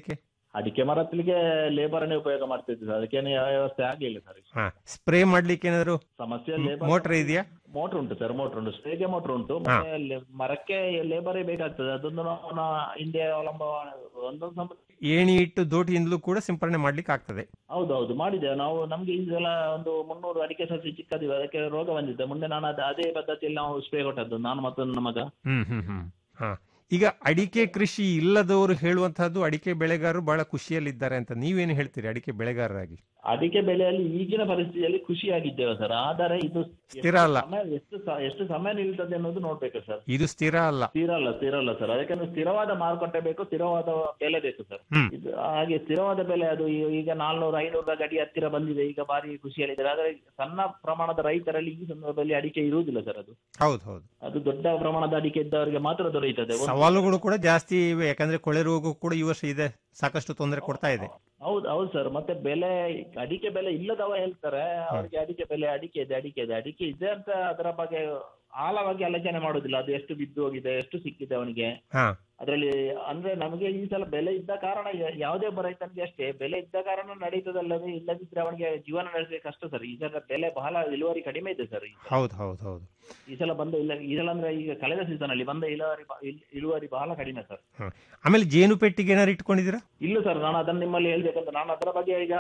H: ಅಡಿಕೆ ಮರ ಹತ್ತಲಿಕ್ಕೆ ಲೇಬರನ್ನೇ ಉಪಯೋಗ ಮಾಡ್ತಿದ್ವಿ ಸರ್ ಅದಕ್ಕೇನು ಯಾವ ವ್ಯವಸ್ಥೆ ಆಗ್ಲಿಲ್ಲ ಸರ್
G: ಹಾ ಸ್ಪ್ರೇ ಮಾಡ್ಲಿಕ್ಕೆ ಏನಾದ್ರು
H: ಸಮಸ್ಯೆ
G: ಮ್-
H: ಲೇಬರ್
G: ಮೋಟರ್ ಇದೆಯಾ
H: ಮೋಟರ್ ಉಂಟು ಸರ್ ಮೋಟರ್ ಉಂಟು ಸ್ಪ್ರೇಗೆ ಮೋಟರ್ ಉಂಟು
G: ಹಾ.
H: ಮತ್ತೆ ಲೇ- ಮರಕ್ಕೆ ಲೇಬರೇ ಬೇಕಾಗ್ತದೆ ಅದೊಂದು ನಾವು ನಾ- ಹಿಂದೆ ಅವಲಂಬ ಒಂದೊಂದು ಸಮ
G: ಏಣಿ ಇಟ್ಟು ದೋಟಿಯಿಂದಲೂ ಕೂಡ ಸಿಂಪರಣೆ ಮಾಡ್ಲಿಕ್ಕೆ ಆಗ್ತದೆ
H: ಹೌದೌದು ಮಾಡಿದ್ದೇವೆ ನಾವು ನಮ್ಗೆ ಈ ಸಲ ಒಂದು ಮುನ್ನೂರು ಅಡಿಕೆ ಸಸಿ ಚಿಕ್ಕದಿವೆ ಅದಕ್ಕೆ ರೋಗ ಬಂದಿದೆ ಮುಂದೆ ನಾನು ಅದ- ಅದೇ ಪದ್ಧತಿಯಲ್ಲಿ ನಾವು ಸ್ಪ್ರೇ ಕೊಟ್ಟದ್ದು ನಾನು ಮತ್ತು ನನ್ನ ಮಗ
G: ಹ್ಮ್ ಹ್ಮ್ ಹ್ಮ್ ಹಾ ಈಗ ಅಡಿಕೆ ಕೃಷಿ ಇಲ್ಲದವರು ಹೇಳುವಂತಹದ್ದು ಅಡಿಕೆ ಬೆಳೆಗಾರರು ಬಹಳ ಖುಷಿಯಲ್ಲಿದ್ದಾರೆ ಅಂತ ನೀವೇನು ಹೇಳ್ತೀರಿ ಅಡಿಕೆ ಬೆಳೆಗಾರರಾಗಿ
H: ಅಡಿಕೆ ಬೆಳೆಯಲ್ಲಿ ಈಗಿನ ಪರಿಸ್ಥಿತಿಯಲ್ಲಿ ಖುಷಿಯಾಗಿದ್ದೇವೆ ಸರ್ ಆದರೆ ಇದು
G: ಸ್ಥಿರ ಅಲ್ಲ.
H: ಸಮಯ ಎಷ್ಟು ಸ- ಎಷ್ಟು ಸಮಯ ನಿಲ್ತದೆ ಅನ್ನೋದು ನೋಡ್ಬೇಕು ಸರ್
G: ಇದು ಸ್ಥಿರ ಅಲ್ಲ
H: ಸ್ಥಿರ ಅಲ್ಲ ಸ್ಥಿರ ಅಲ್ಲ ಸರ್ ಅದಕ್ಕೆ ಸ್ಥಿರವಾದ ಮಾರುಕಟ್ಟೆ ಬೇಕು ಸ್ಥಿರವಾದ ಬೆಲೆ ಬೇಕು ಸರ್
G: ಹ್ಮ್.
H: ಇದು ಹಾಗೆ ಸ್ಥಿರವಾದ ಬೆಲೆ ಅದು ಈ- ಈಗ ನಾಲ್ನೂರು ಐನೂರ ಗಡಿ ಹತ್ತಿರ ಬಂದಿದೆ ಈಗ ಭಾರಿ ಖುಷಿಯಲ್ಲಿದ್ದಾರೆ ಆದರೆ ಸಣ್ಣ ಪ್ರಮಾಣದ ರೈತರಲ್ಲಿ ಈ ಸಂದರ್ಭದಲ್ಲಿ ಅಡಿಕೆ ಇರುವುದಿಲ್ಲ ಸರ್ ಅದು
G: ಹೌದು ಹೌದು
H: ಅದು ದೊಡ್ಡ ಪ್ರಮಾಣದ ಅಡಿಕೆ ಇದ್ದವರಿಗೆ ಮಾತ್ರ ದೊರೆಯುತ್ತದೆ ಒಂದು-
G: ಸವಾಲುಗಳು ಕೂಡ ಜಾಸ್ತಿ ಇವೆ ಯಾಕಂದ್ರೆ ಕೊಳೆ ರೋಗ ಕೂಡ ಈ ವರ್ಷ ಇದೆ ಸಾಕಷ್ಟು ತೊಂದರೆ ಕೊಡ್ತಾ ಇದೆ
H: ಹೌದು ಹೌದು ಸರ್ ಮತ್ತೆ ಬೆಲೆ ಅಡಿಕೆ ಬೆಲೆ ಇಲ್ಲದವ ಹೇಳ್ತಾರೆ ಅವರಿಗೆ ಅಡಿಕೆ ಬೆಲೆ ಅಡಿಕೆ ಇದೆ ಅಡಿಕೆ ಇದೆ ಅಡಿಕೆ ಇದೆ ಅಂತ ಅದರ ಬಗ್ಗೆ ಆಳವಾಗಿ ಆಲೋಚನೆ ಮಾಡುದಿಲ್ಲ ಅದು ಎಷ್ಟು ಬಿದ್ದು ಹೋಗಿದೆ ಎಷ್ಟು ಸಿಕ್ಕಿದೆ ಅವನಿಗೆ
G: ಹಾ
H: ಅದರಲ್ಲಿ ಅಂದ್ರೆ ನಮಗೆ ಈ ಸಲ ಬೆಲೆ ಇದ್ದ ಕಾರಣ ಯ- ಯಾವುದೇ ಒಬ್ಬ ರೈತನಿಗೆ ಅಷ್ಟೇ ಬೆಲೆ ಇದ್ದ ಕಾರಣ ನಡೀತದಲ್ಲದೆ ಇಲ್ಲದಿದ್ರೆ ಅವನಿಗೆ ಜೀವನ ನಡೆಸಲಿಕ್ಕೆ ಕಷ್ಟ ಸರ್ ಈ ಸಲ ಬೆಲೆ ಬಹಳ ಇಳುವರಿ ಕಡಿಮೆ ಇದೆ ಸರ್ ಈ ಸಲ.
G: ಹೌದು ಹೌದು ಹೌದು
H: ಈ ಸಲ ಬಂದ ಇಲ್ಲ ಈ ಸಲ ಅಂದ್ರೆ ಈಗ ಕಳೆದ ಸೀಸನ್ ಅಲ್ಲಿ ಬಂದ ಇಳುವರಿ ಬ- ಇಲ್- ಇಳುವರಿ ಬಹಳ ಕಡಿಮೆ ಸರ್
G: ಹ್ಮ್. ಆಮೇಲೆ ಜೇನು ಪೆಟ್ಟಿಗೆ ಏನಾರು ಇಟ್ಕೊಂಡಿದ್ದೀರಾ
H: ಇಲ್ಲ ಸರ್ ನಾನು ಅದನ್ನ ನಿಮ್ಮಲ್ಲಿ ಹೇಳ್ಬೇಕಂತ ನಾನು ಅದರ ಬಗ್ಗೆ ಈಗ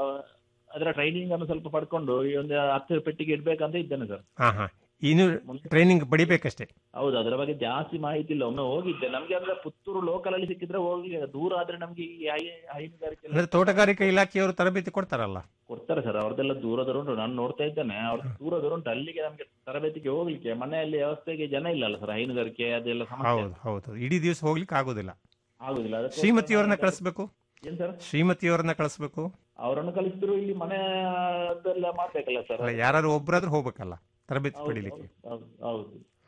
H: ಅದರ ಟ್ರೈನಿಂಗ್ ಅನ್ನು ಸ್ವಲ್ಪ ಪಡ್ಕೊಂಡು ಈ ಒಂದು ಹತ್ತು ಪೆಟ್ಟಿಗೆ ಇಡ್ಬೇಕಂತ ಇದ್ದೇನೆ ಸರ್
G: ಹಾ ಹಾ ಇನ್ನು ಟ್ರೈನಿಂಗ್ ಪಡಿಬೇಕಷ್ಟೇ
H: ಹೌದು ಅದರ ಬಗ್ಗೆ ಜಾಸ್ತಿ ಮಾಹಿತಿ ಇಲ್ಲ ಒಮ್ಮೆ ಹೋಗಿದ್ದೆ ನಮ್ಗೆ ಅಂದ್ರೆ ಪುತ್ತೂರು ಲೋಕಲ್ ಅಲ್ಲಿ ಸಿಕ್ಕಿದ್ರೆ ಹೋಗಿ ದೂರ ಆದ್ರೆ ನಮ್ಗೆ ಈ ಹೈ- ಹೈನುಗಾರಿಕೆ ಎಲ್ಲ
G: ಅಂದ್ರೆ ತೋಟಗಾರಿಕಾ ಇಲಾಖೆಯವರು ತರಬೇತಿ ಕೊಡ್ತಾರಲ್ಲ
H: ಕೊಡ್ತಾರೆ ಸರ್ ಅವ್ರದ್ದೆಲ್ಲ ದೂರ ದೂರ ಉಂಟು ನಾನು ನೋಡ್ತಾ ಇದ್ದೇನೆ ಅವ್ರ ದೂರ ದೂರ ಉಂಟು ಅಲ್ಲಿಗೆ ನಮ್ಗೆ ತರಬೇತಿಗೆ ಹೋಗ್ಲಿಕ್ಕೆ ಮನೆಯಲ್ಲಿ ವ್ಯವಸ್ಥೆಗೆ ಜನ ಇಲ್ಲ ಅಲ್ಲ ಸರ್ ಹೈನುಗಾರಿಕೆ ಅದೆಲ್ಲ ಸಮಸ್ಯೆ
G: ಹೌದು ಹೌದು ಇಡೀ ದಿವಸ ಹೋಗ್ಲಿಕ್ಕೆ ಆಗೋದಿಲ್ಲ
H: ಆಗುದಿಲ್ಲ ಅದಕ್ಕೋಸ್ಕರ
G: ಶ್ರೀಮತಿಯವರನ್ನ
H: ನಾನು-
G: ಕಳಿಸ್ಬೇಕು
H: ಏನ್ ಸರ್
G: ಶ್ರೀಮತಿಯವರನ್ನ ಕಳಿಸ್ಬೇಕು
H: ಅವರನ್ನು ಕಳಿಸಿದ್ರು ಇಲ್ಲಿ ಮನೆ ಅದೆಲ್ಲ ಮಾಡ್ಬೇಕಲ್ಲ ಸರ್
G: ಅಲ್ಲ ಯಾರು ಒಬ್ಬರಾದ್ರೂ ಹೋಗ್ಬೇಕಲ್ಲ ತರಬೇತಿ
H: ಹೌದು,
G: ಪಡಿಲಿಕ್ಕೆ
H: ಹೌದು, ಹೌದು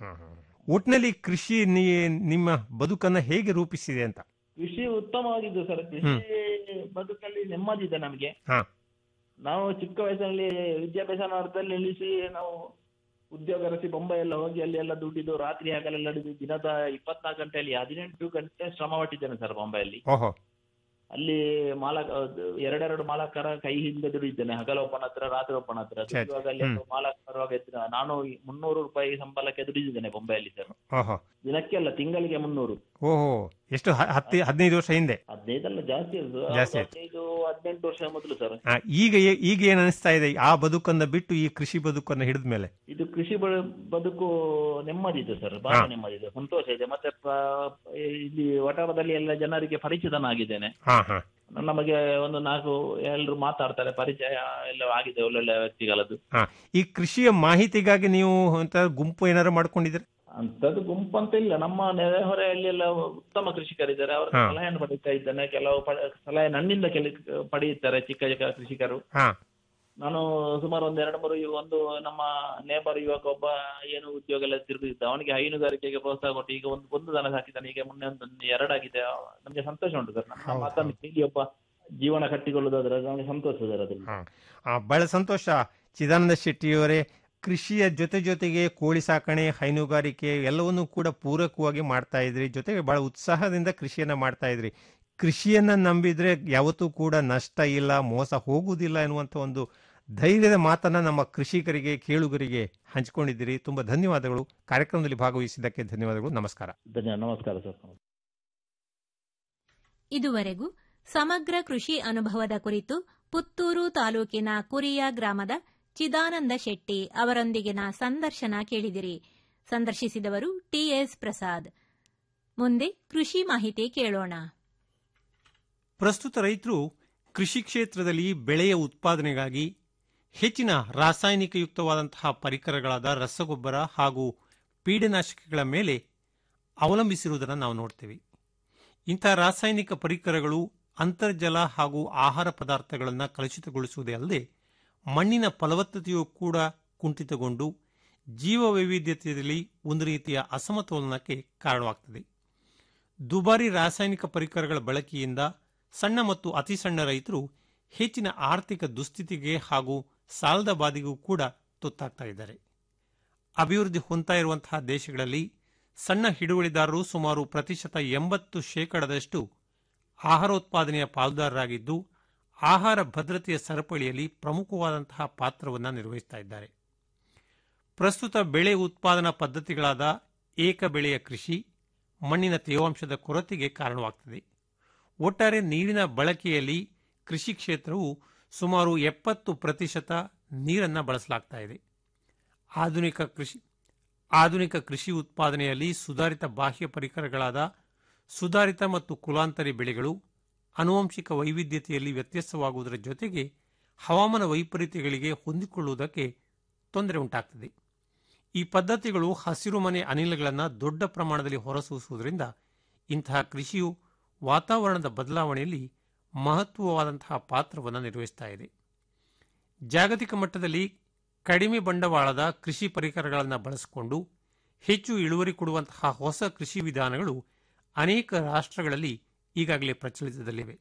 G: ಒಟ್ನಲ್ಲಿ ಕೃಷಿ ನೀ- ನಿಮ್ಮ ಬದುಕನ್ನ ಹೇಗೆ ರೂಪಿಸಿದೆ ಅಂತ
H: ಕೃಷಿ ಉತ್ತಮವಾಗಿದ್ದು ಸರ್ ಕೃಷಿ ಬದುಕಲ್ಲಿ ನೆಮ್ಮದಿ ಇದೆ ನಮಗೆ
G: ಹಾ
H: ನಾವು ಚಿಕ್ಕ ವಯಸ್ಸಿನಲ್ಲಿ ವಿದ್ಯಾಭ್ಯಾಸ ಅರ್ಧದಲ್ಲಿ ನಿಲ್ಲಿಸಿ ನಾವು ಉದ್ಯೋಗ ರಸಿ ಬೊಂಬೈ ಎಲ್ಲ ಹೋಗಿ ಅಲ್ಲಿ ಎಲ್ಲ ದುಡ್ಡಿದ್ದು ರಾತ್ರಿ ಹಗಲೆಲ್ಲ ದುಡಿದು ದಿನದ ಇಪ್ಪತ್ನಾಲ್ಕು ಗಂಟೆಯಲ್ಲಿ ಹದಿನೆಂಟು ಗಂಟೆ ಶ್ರಮ ಪಟ್ಟಿದ್ದೇನೆ ಸರ್ ಬೊಂಬೈಯಲ್ಲಿ
G: ಓಹೋ
H: ಅಲ್ಲಿ ಮಾಲಕ ಅದು ಎರಡೆರಡು ಮಾಲಕರ ಕೈ ಹಿಂದೆ ದುಡಿದಿದ್ದೇನೆ ಹಗಲೊಬ್ಬನ ಹತ್ರ ರಾತ್ರಿ ಒಬ್ಬನ ಹತ್ರ
G: ಛೆ,
H: ದುಡಿಯುವಾಗ ಅಲ್ಲಿ
G: ಹ್ಮ್.
H: ಒಂದು ಮಾಲಕ ಬರುವಾಗ ಇದ್ರೆ ನಾನು ಈ ಮುನ್ನೂರು ರೂಪಾಯಿ ಸಂಬಳಕ್ಕೆ ದುಡಿದಿದ್ದೇನೆ ಬೊಂಬೈಯಲ್ಲಿ ಸರ್
G: ಓಹೋ
H: ದಿನಕ್ಕೆ ಅಲ್ಲ ತಿಂಗಳಿಗೆ ಮುನ್ನೂರು
G: ಓಹೋ ಎಷ್ಟು ಹ- ಹತ್ತಿ ಹದಿನೈದು ವರ್ಷ ಹಿಂದೆ
H: ಹದಿನೈದಲ್ಲ ಜಾಸ್ತಿ ಅದು
G: ಜಾಸ್ತಿ ಆಯ್ತು.
H: ಹದಿನೈದು ಹದಿನೆಂಟು ವರ್ಷ ಮೊದಲು ಸರ್
G: ಆ, ಈಗ ಏ- ಈಗ ಏನ್ ಅನಿಸ್ತಾ ಇದೆ ಆ ಬದುಕನ್ನ ಬಿಟ್ಟು ಈ ಕೃಷಿ ಬದುಕನ್ನ ಹಿಡಿದ ಮೇಲೆ
H: ಇದು ಕೃಷಿ ಬ- ಬದುಕು ನೆಮ್ಮದಿ ಇದೆ ಸರ್ ಬಹಳ
G: ಹಾ.
H: ನೆಮ್ಮದಿ ಇದೆ ಸಂತೋಷ ಇದೆ ಮತ್ತೆ ಪ- ಇಲ್ಲಿ ವಟಾರದಲ್ಲಿ ಎಲ್ಲ ಜನರಿಗೆ ಪರಿಚಿತನಾಗಿದ್ದೇನೆ
G: ಹಾ ಹಾ
H: ನಮಗೆ ಒಂದು ನಾಲ್ಕು ಎಲ್ಲರೂ ಮಾತಾಡ್ತಾರೆ ಪರಿಚಯ ಎಲ್ಲ ಆಗಿದೆ ಒಳ್ಳೊಳ್ಳೆ ವ್ಯಕ್ತಿಗಳದ್ದು
G: ಹಾ ಈ ಕೃಷಿಯ ಮಾಹಿತಿಗಾಗಿ ನೀವು ಅಂತ ಗುಂಪು ಏನಾರು ಮಾಡ್ಕೊಂಡಿದ್ರೆ
H: ಅಂತದ್ದು ಗುಂಪು ಅಂತ ಇಲ್ಲ ನಮ್ಮ ನೆರೆಹೊರೆಯಲ್ಲಿ ಎಲ್ಲ ಉತ್ತಮ ಕೃಷಿಕರಿದ್ದಾರೆ ಅವರ
G: ಹಾ.
H: ಸಲಹೆಯನ್ನು ಪಡೀತಾ ಇದ್ದೇನೆ ಕೆಲವು ಪ- ಸಲಹೆ ನನ್ನಿಂದ ಕೆಲ ಪಡೆಯುತ್ತಾರೆ ಚಿಕ್ಕ ಚಿಕ್ಕ ಕೃಷಿಕರು
G: ಹಾ
H: ನಾನು ಸುಮಾರು ಒಂದ್ ಎರಡು ಮೂರು ಇವ್- ಒಂದು ನಮ್ಮ ನೇಬರ್ ಯುವಕ ಒಬ್ಬ ಏನು ಉದ್ಯೋಗ ಎಲ್ಲ ತಿರುಗಿದ್ದ ಅವನಿಗೆ ಹೈನುಗಾರಿಕೆಗೆ ಪ್ರೋತ್ಸಾಹ ಕೊಟ್ಟು ಈಗ ಒಂದು ಒಂದು ದನ ಸಾಕಿದ್ದಾನೆ ಈಗ ಮೊನ್ನೆ ಒಂದು ಎರಡಾಗಿದೆ ನಮ್ಗೆ ಸಂತೋಷ ಉಂಟು ಸರ್ ನಮ್ಮ
G: ಹೌದು,
H: ಮಾತನ್ನು ಕೇಳಿ ಒಬ್ಬ ಜೀವನ ಕಟ್ಟಿಕೊಳ್ಳುವುದಾದ್ರೆ ನಮಗೆ ಸಂತೋಷ ಸರ್ ಅದ್ರಲ್ಲಿ
G: ಹಾ ಆ, ಬಹಳ ಸಂತೋಷ ಚಿದಾನಂದ ಶೆಟ್ಟಿಯವರೇ ಕೃಷಿಯ ಜೊತೆ ಜೊತೆಗೆ ಕೋಳಿ ಸಾಕಣೆ ಹೈನುಗಾರಿಕೆ ಎಲ್ಲವನ್ನೂ ಕೂಡ ಪೂರಕವಾಗಿ ಮಾಡ್ತಾ ಇದ್ರಿ ಜೊತೆಗೆ ಬಹಳ ಉತ್ಸಾಹದಿಂದ ಕೃಷಿಯನ್ನ ಮಾಡ್ತಾ ಇದ್ರಿ ಕೃಷಿಯನ್ನ ನಂಬಿದ್ರೆ ಯಾವತ್ತೂ ಕೂಡ ನಷ್ಟ ಇಲ್ಲ ಮೋಸ ಹೋಗುವುದಿಲ್ಲ ಎನ್ನುವಂತ ಒಂದು ಧೈರ್ಯದ ಮಾತನ್ನ ನಮ್ಮ ಕೃಷಿಕರಿಗೆ ಕೇಳುಗರಿಗೆ ಹಂಚಿಕೊಂಡಿದ್ದೀರಿ ತುಂಬಾ ಧನ್ಯವಾದಗಳು ಕಾರ್ಯಕ್ರಮದಲ್ಲಿ ಭಾಗವಹಿಸಿದ್ದಕ್ಕೆ ಧನ್ಯವಾದಗಳು ನಮಸ್ಕಾರ
H: ಧನ್ಯ ನಮಸ್ಕಾರ ಸರ್
B: ಇದುವರೆಗೂ ಸಮಗ್ರ ಕೃಷಿ ಅನುಭವದ ಕುರಿತು ಪುತ್ತೂರು ತಾಲೂಕಿನ ಕುರಿಯ ಗ್ರಾಮದ ಚಿದಾನಂದ ಶೆಟ್ಟಿ ಅವರೊಂದಿಗಿನ ಸಂದರ್ಶನ ಕೇಳಿದಿರಿ ಸಂದರ್ಶಿಸಿದವರು ಟಿಎಸ್ ಪ್ರಸಾದ್ ಮುಂದೆ ಕೃಷಿ ಮಾಹಿತಿ ಕೇಳೋಣ
G: ಪ್ರಸ್ತುತ ರೈತರು ಕೃಷಿ ಕ್ಷೇತ್ರದಲ್ಲಿ ಬೆಳೆಯ ಉತ್ಪಾದನೆಗಾಗಿ ಹೆಚ್ಚಿನ ರಾಸಾಯನಿಕಯುಕ್ತವಾದಂತಹ ಪರಿಕರಗಳಾದ ರಸಗೊಬ್ಬರ ಹಾಗೂ ಪೀಡನಾಶಕಗಳ ಮೇಲೆ ಅವಲಂಬಿಸಿರುವುದನ್ನು ನಾವು ನೋಡ್ತೇವೆ ಇಂಥ ರಾಸಾಯನಿಕ ಪರಿಕರಗಳು ಅಂತರ್ಜಲ ಹಾಗೂ ಆಹಾರ ಪದಾರ್ಥಗಳನ್ನು ಕಲುಷಿತಗೊಳಿಸುವುದೇ ಅಲ್ಲದೆ ಮಣ್ಣಿನ ಫಲವತ್ತತೆಯೂ ಕೂಡ ಕುಂಠಿತಗೊಂಡು ಜೀವ ವೈವಿಧ್ಯತೆಯಲ್ಲಿ ಒಂದು ರೀತಿಯ ಅಸಮತೋಲನಕ್ಕೆ ಕಾರಣವಾಗ್ತದೆ ದುಬಾರಿ ರಾಸಾಯನಿಕ ಪರಿಕರಗಳ ಬಳಕೆಯಿಂದ ಸಣ್ಣ ಮತ್ತು ಅತಿ ಸಣ್ಣ ರೈತರು ಹೆಚ್ಚಿನ ಆರ್ಥಿಕ ದುಸ್ಥಿತಿಗೆ ಹಾಗೂ ಸಾಲದ ಬಾಧೆಗೂ ಕೂಡ ತುತ್ತಾಗ್ತಾ ಇದ್ದಾರೆ ಅಭಿವೃದ್ಧಿ ಹೊಂದ್ತಾ ಇರುವಂತಹ ದೇಶಗಳಲ್ಲಿ ಸಣ್ಣ ಹಿಡುವಳಿದಾರರು ಸುಮಾರು ಪ್ರತಿಶತ ಎಂಬತ್ತು ಶೇಕಡದಷ್ಟು ಆಹಾರೋತ್ಪಾದನೆಯ ಪಾಲುದಾರರಾಗಿದ್ದು ಆಹಾರ ಭದ್ರತೆಯ ಸರಪಳಿಯಲ್ಲಿ ಪ್ರಮುಖವಾದಂತಹ ಪಾತ್ರವನ್ನು ನಿರ್ವಹಿಸ್ತಾ ಇದ್ದಾರೆ ಪ್ರಸ್ತುತ ಬೆಳೆ ಉತ್ಪಾದನಾ ಪದ್ಧತಿಗಳಾದ ಏಕ ಬೆಳೆಯ ಕೃಷಿ ಮಣ್ಣಿನ ತೇವಾಂಶದ ಕೊರತೆಗೆ ಕಾರಣವಾಗ್ತದೆ ಒಟ್ಟಾರೆ ನೀರಿನ ಬಳಕೆಯಲ್ಲಿ ಕೃಷಿ ಕ್ಷೇತ್ರವು ಸುಮಾರು ಎಪ್ಪತ್ತು ಪ್ರತಿಶತ ನೀರನ್ನು ಬಳಸಲಾಗ್ತಾ ಇದೆ ಆಧುನಿಕ ಕೃಷಿ ಆಧುನಿಕ ಕೃಷಿ ಉತ್ಪಾದನೆಯಲ್ಲಿ ಸುಧಾರಿತ ಬಾಹ್ಯ ಪರಿಕರಗಳಾದ ಸುಧಾರಿತ ಮತ್ತು ಕುಲಾಂತರಿ ಬೆಳೆಗಳು ಆನುವಂಶಿಕ ವೈವಿಧ್ಯತೆಯಲ್ಲಿ ವ್ಯತ್ಯಾಸವಾಗುವುದರ ಜೊತೆಗೆ ಹವಾಮಾನ ವೈಪರೀತ್ಯಗಳಿಗೆ ಹೊಂದಿಕೊಳ್ಳುವುದಕ್ಕೆ ತೊಂದರೆ ಉಂಟಾಗ್ತದೆ ಈ ಪದ್ಧತಿಗಳು ಹಸಿರುಮನೆ ಅನಿಲಗಳನ್ನು ದೊಡ್ಡ ಪ್ರಮಾಣದಲ್ಲಿ ಹೊರಸೂಸುವುದರಿಂದ ಇಂತಹ ಕೃಷಿಯು ವಾತಾವರಣದ ಬದಲಾವಣೆಯಲ್ಲಿ ಮಹತ್ವವಾದಂತಹ ಪಾತ್ರವನ್ನು ನಿರ್ವಹಿಸ್ತಾ ಇದೆ ಜಾಗತಿಕ ಮಟ್ಟದಲ್ಲಿ ಕಡಿಮೆ ಬಂಡವಾಳದ ಕೃಷಿ ಪರಿಕರಗಳನ್ನು ಬಳಸಿಕೊಂಡು ಹೆಚ್ಚು ಇಳುವರಿ ಕೊಡುವಂತಹ ಹೊಸ ಕೃಷಿ ವಿಧಾನಗಳು ಅನೇಕ ರಾಷ್ಟ್ರಗಳಲ್ಲಿ ಈಗಾಗಲೇ ಪ್ರಚಲಿತದಲ್ಲಿವೆ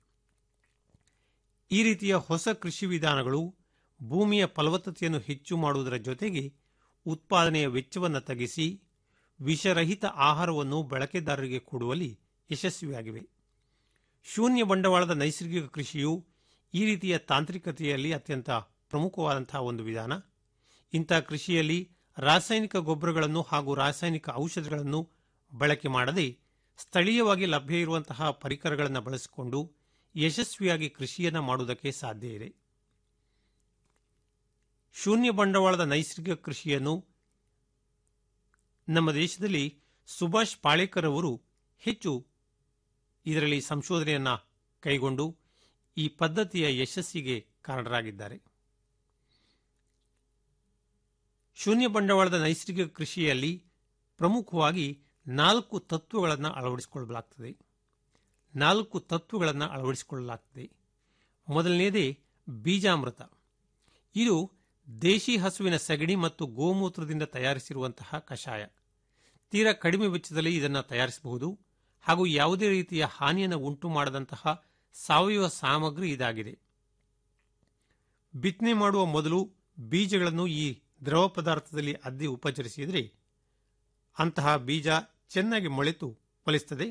G: ಈ ರೀತಿಯ ಹೊಸ ಕೃಷಿ ವಿಧಾನಗಳು ಭೂಮಿಯ ಫಲವತ್ತತೆಯನ್ನು ಹೆಚ್ಚು ಮಾಡುವುದರ ಜೊತೆಗೆ ಉತ್ಪಾದನೆಯ ವೆಚ್ಚವನ್ನು ತಗ್ಗಿಸಿ ವಿಷರಹಿತ ಆಹಾರವನ್ನು ಬಳಕೆದಾರರಿಗೆ ಕೊಡುವಲ್ಲಿ ಯಶಸ್ವಿಯಾಗಿವೆ ಶೂನ್ಯ ಬಂಡವಾಳದ ನೈಸರ್ಗಿಕ ಕೃಷಿಯು ಈ ರೀತಿಯ ತಾಂತ್ರಿಕತೆಯಲ್ಲಿ ಅತ್ಯಂತ ಪ್ರಮುಖವಾದಂತಹ ಒಂದು ವಿಧಾನ ಇಂತಹ ಕೃಷಿಯಲ್ಲಿ ರಾಸಾಯನಿಕ ಗೊಬ್ಬರಗಳನ್ನು ಹಾಗೂ ರಾಸಾಯನಿಕ ಔಷಧಗಳನ್ನು ಬಳಕೆ ಮಾಡದೆ ಸ್ಥಳೀಯವಾಗಿ ಲಭ್ಯ ಇರುವಂತಹ ಪರಿಕರಗಳನ್ನು ಬಳಸಿಕೊಂಡು ಯಶಸ್ವಿಯಾಗಿ ಕೃಷಿಯನ್ನು ಮಾಡುವುದಕ್ಕೆ ಸಾಧ್ಯ ಇದೆ ಶೂನ್ಯ ಬಂಡವಾಳದ ನೈಸರ್ಗಿಕ ಕೃಷಿಯನ್ನು ನಮ್ಮ ದೇಶದಲ್ಲಿ ಸುಭಾಷ್ ಪಾಳೇಕರ್ ಅವರು ಹೆಚ್ಚು ಇದರಲ್ಲಿ ಸಂಶೋಧನೆಯನ್ನ ಕೈಗೊಂಡು ಈ ಪದ್ಧತಿಯ ಯಶಸ್ಸಿಗೆ ಕಾರಣರಾಗಿದ್ದಾರೆ ಶೂನ್ಯ ಬಂಡವಾಳದ ನೈಸರ್ಗಿಕ ಕೃಷಿಯಲ್ಲಿ ಪ್ರಮುಖವಾಗಿ ನಾಲ್ಕು ತತ್ವಗಳನ್ನು ಅಳವಡಿಸಿಕೊಳ್ಳಲಾಗ್ತದೆ ನಾಲ್ಕು ತತ್ವಗಳನ್ನು ಅಳವಡಿಸಿಕೊಳ್ಳಲಾಗ್ತದೆ ಮೊದಲನೆಯದೇ ಬೀಜಾಮೃತ ಇದು ದೇಶಿ ಹಸುವಿನ ಸಗಣಿ ಮತ್ತು ಗೋಮೂತ್ರದಿಂದ ತಯಾರಿಸಿರುವಂತಹ ಕಷಾಯ ತೀರಾ ಕಡಿಮೆ ವೆಚ್ಚದಲ್ಲಿ ಇದನ್ನು ತಯಾರಿಸಬಹುದು ಹಾಗೂ ಯಾವುದೇ ರೀತಿಯ ಹಾನಿಯನ್ನು ಉಂಟು ಮಾಡದಂತಹ ಸಾವಯವ ಸಾಮಗ್ರಿ ಇದಾಗಿದೆ ಬಿತ್ತನೆ ಮಾಡುವ ಮೊದಲು ಬೀಜಗಳನ್ನು ಈ ದ್ರವ ಪದಾರ್ಥದಲ್ಲಿ ಅದ್ದಿ ಉಪಚರಿಸಿದರೆ ಅಂತಹ ಬೀಜ ಚೆನ್ನಾಗಿ ಮೊಳೆತು ಫಲಿಸುತ್ತದೆ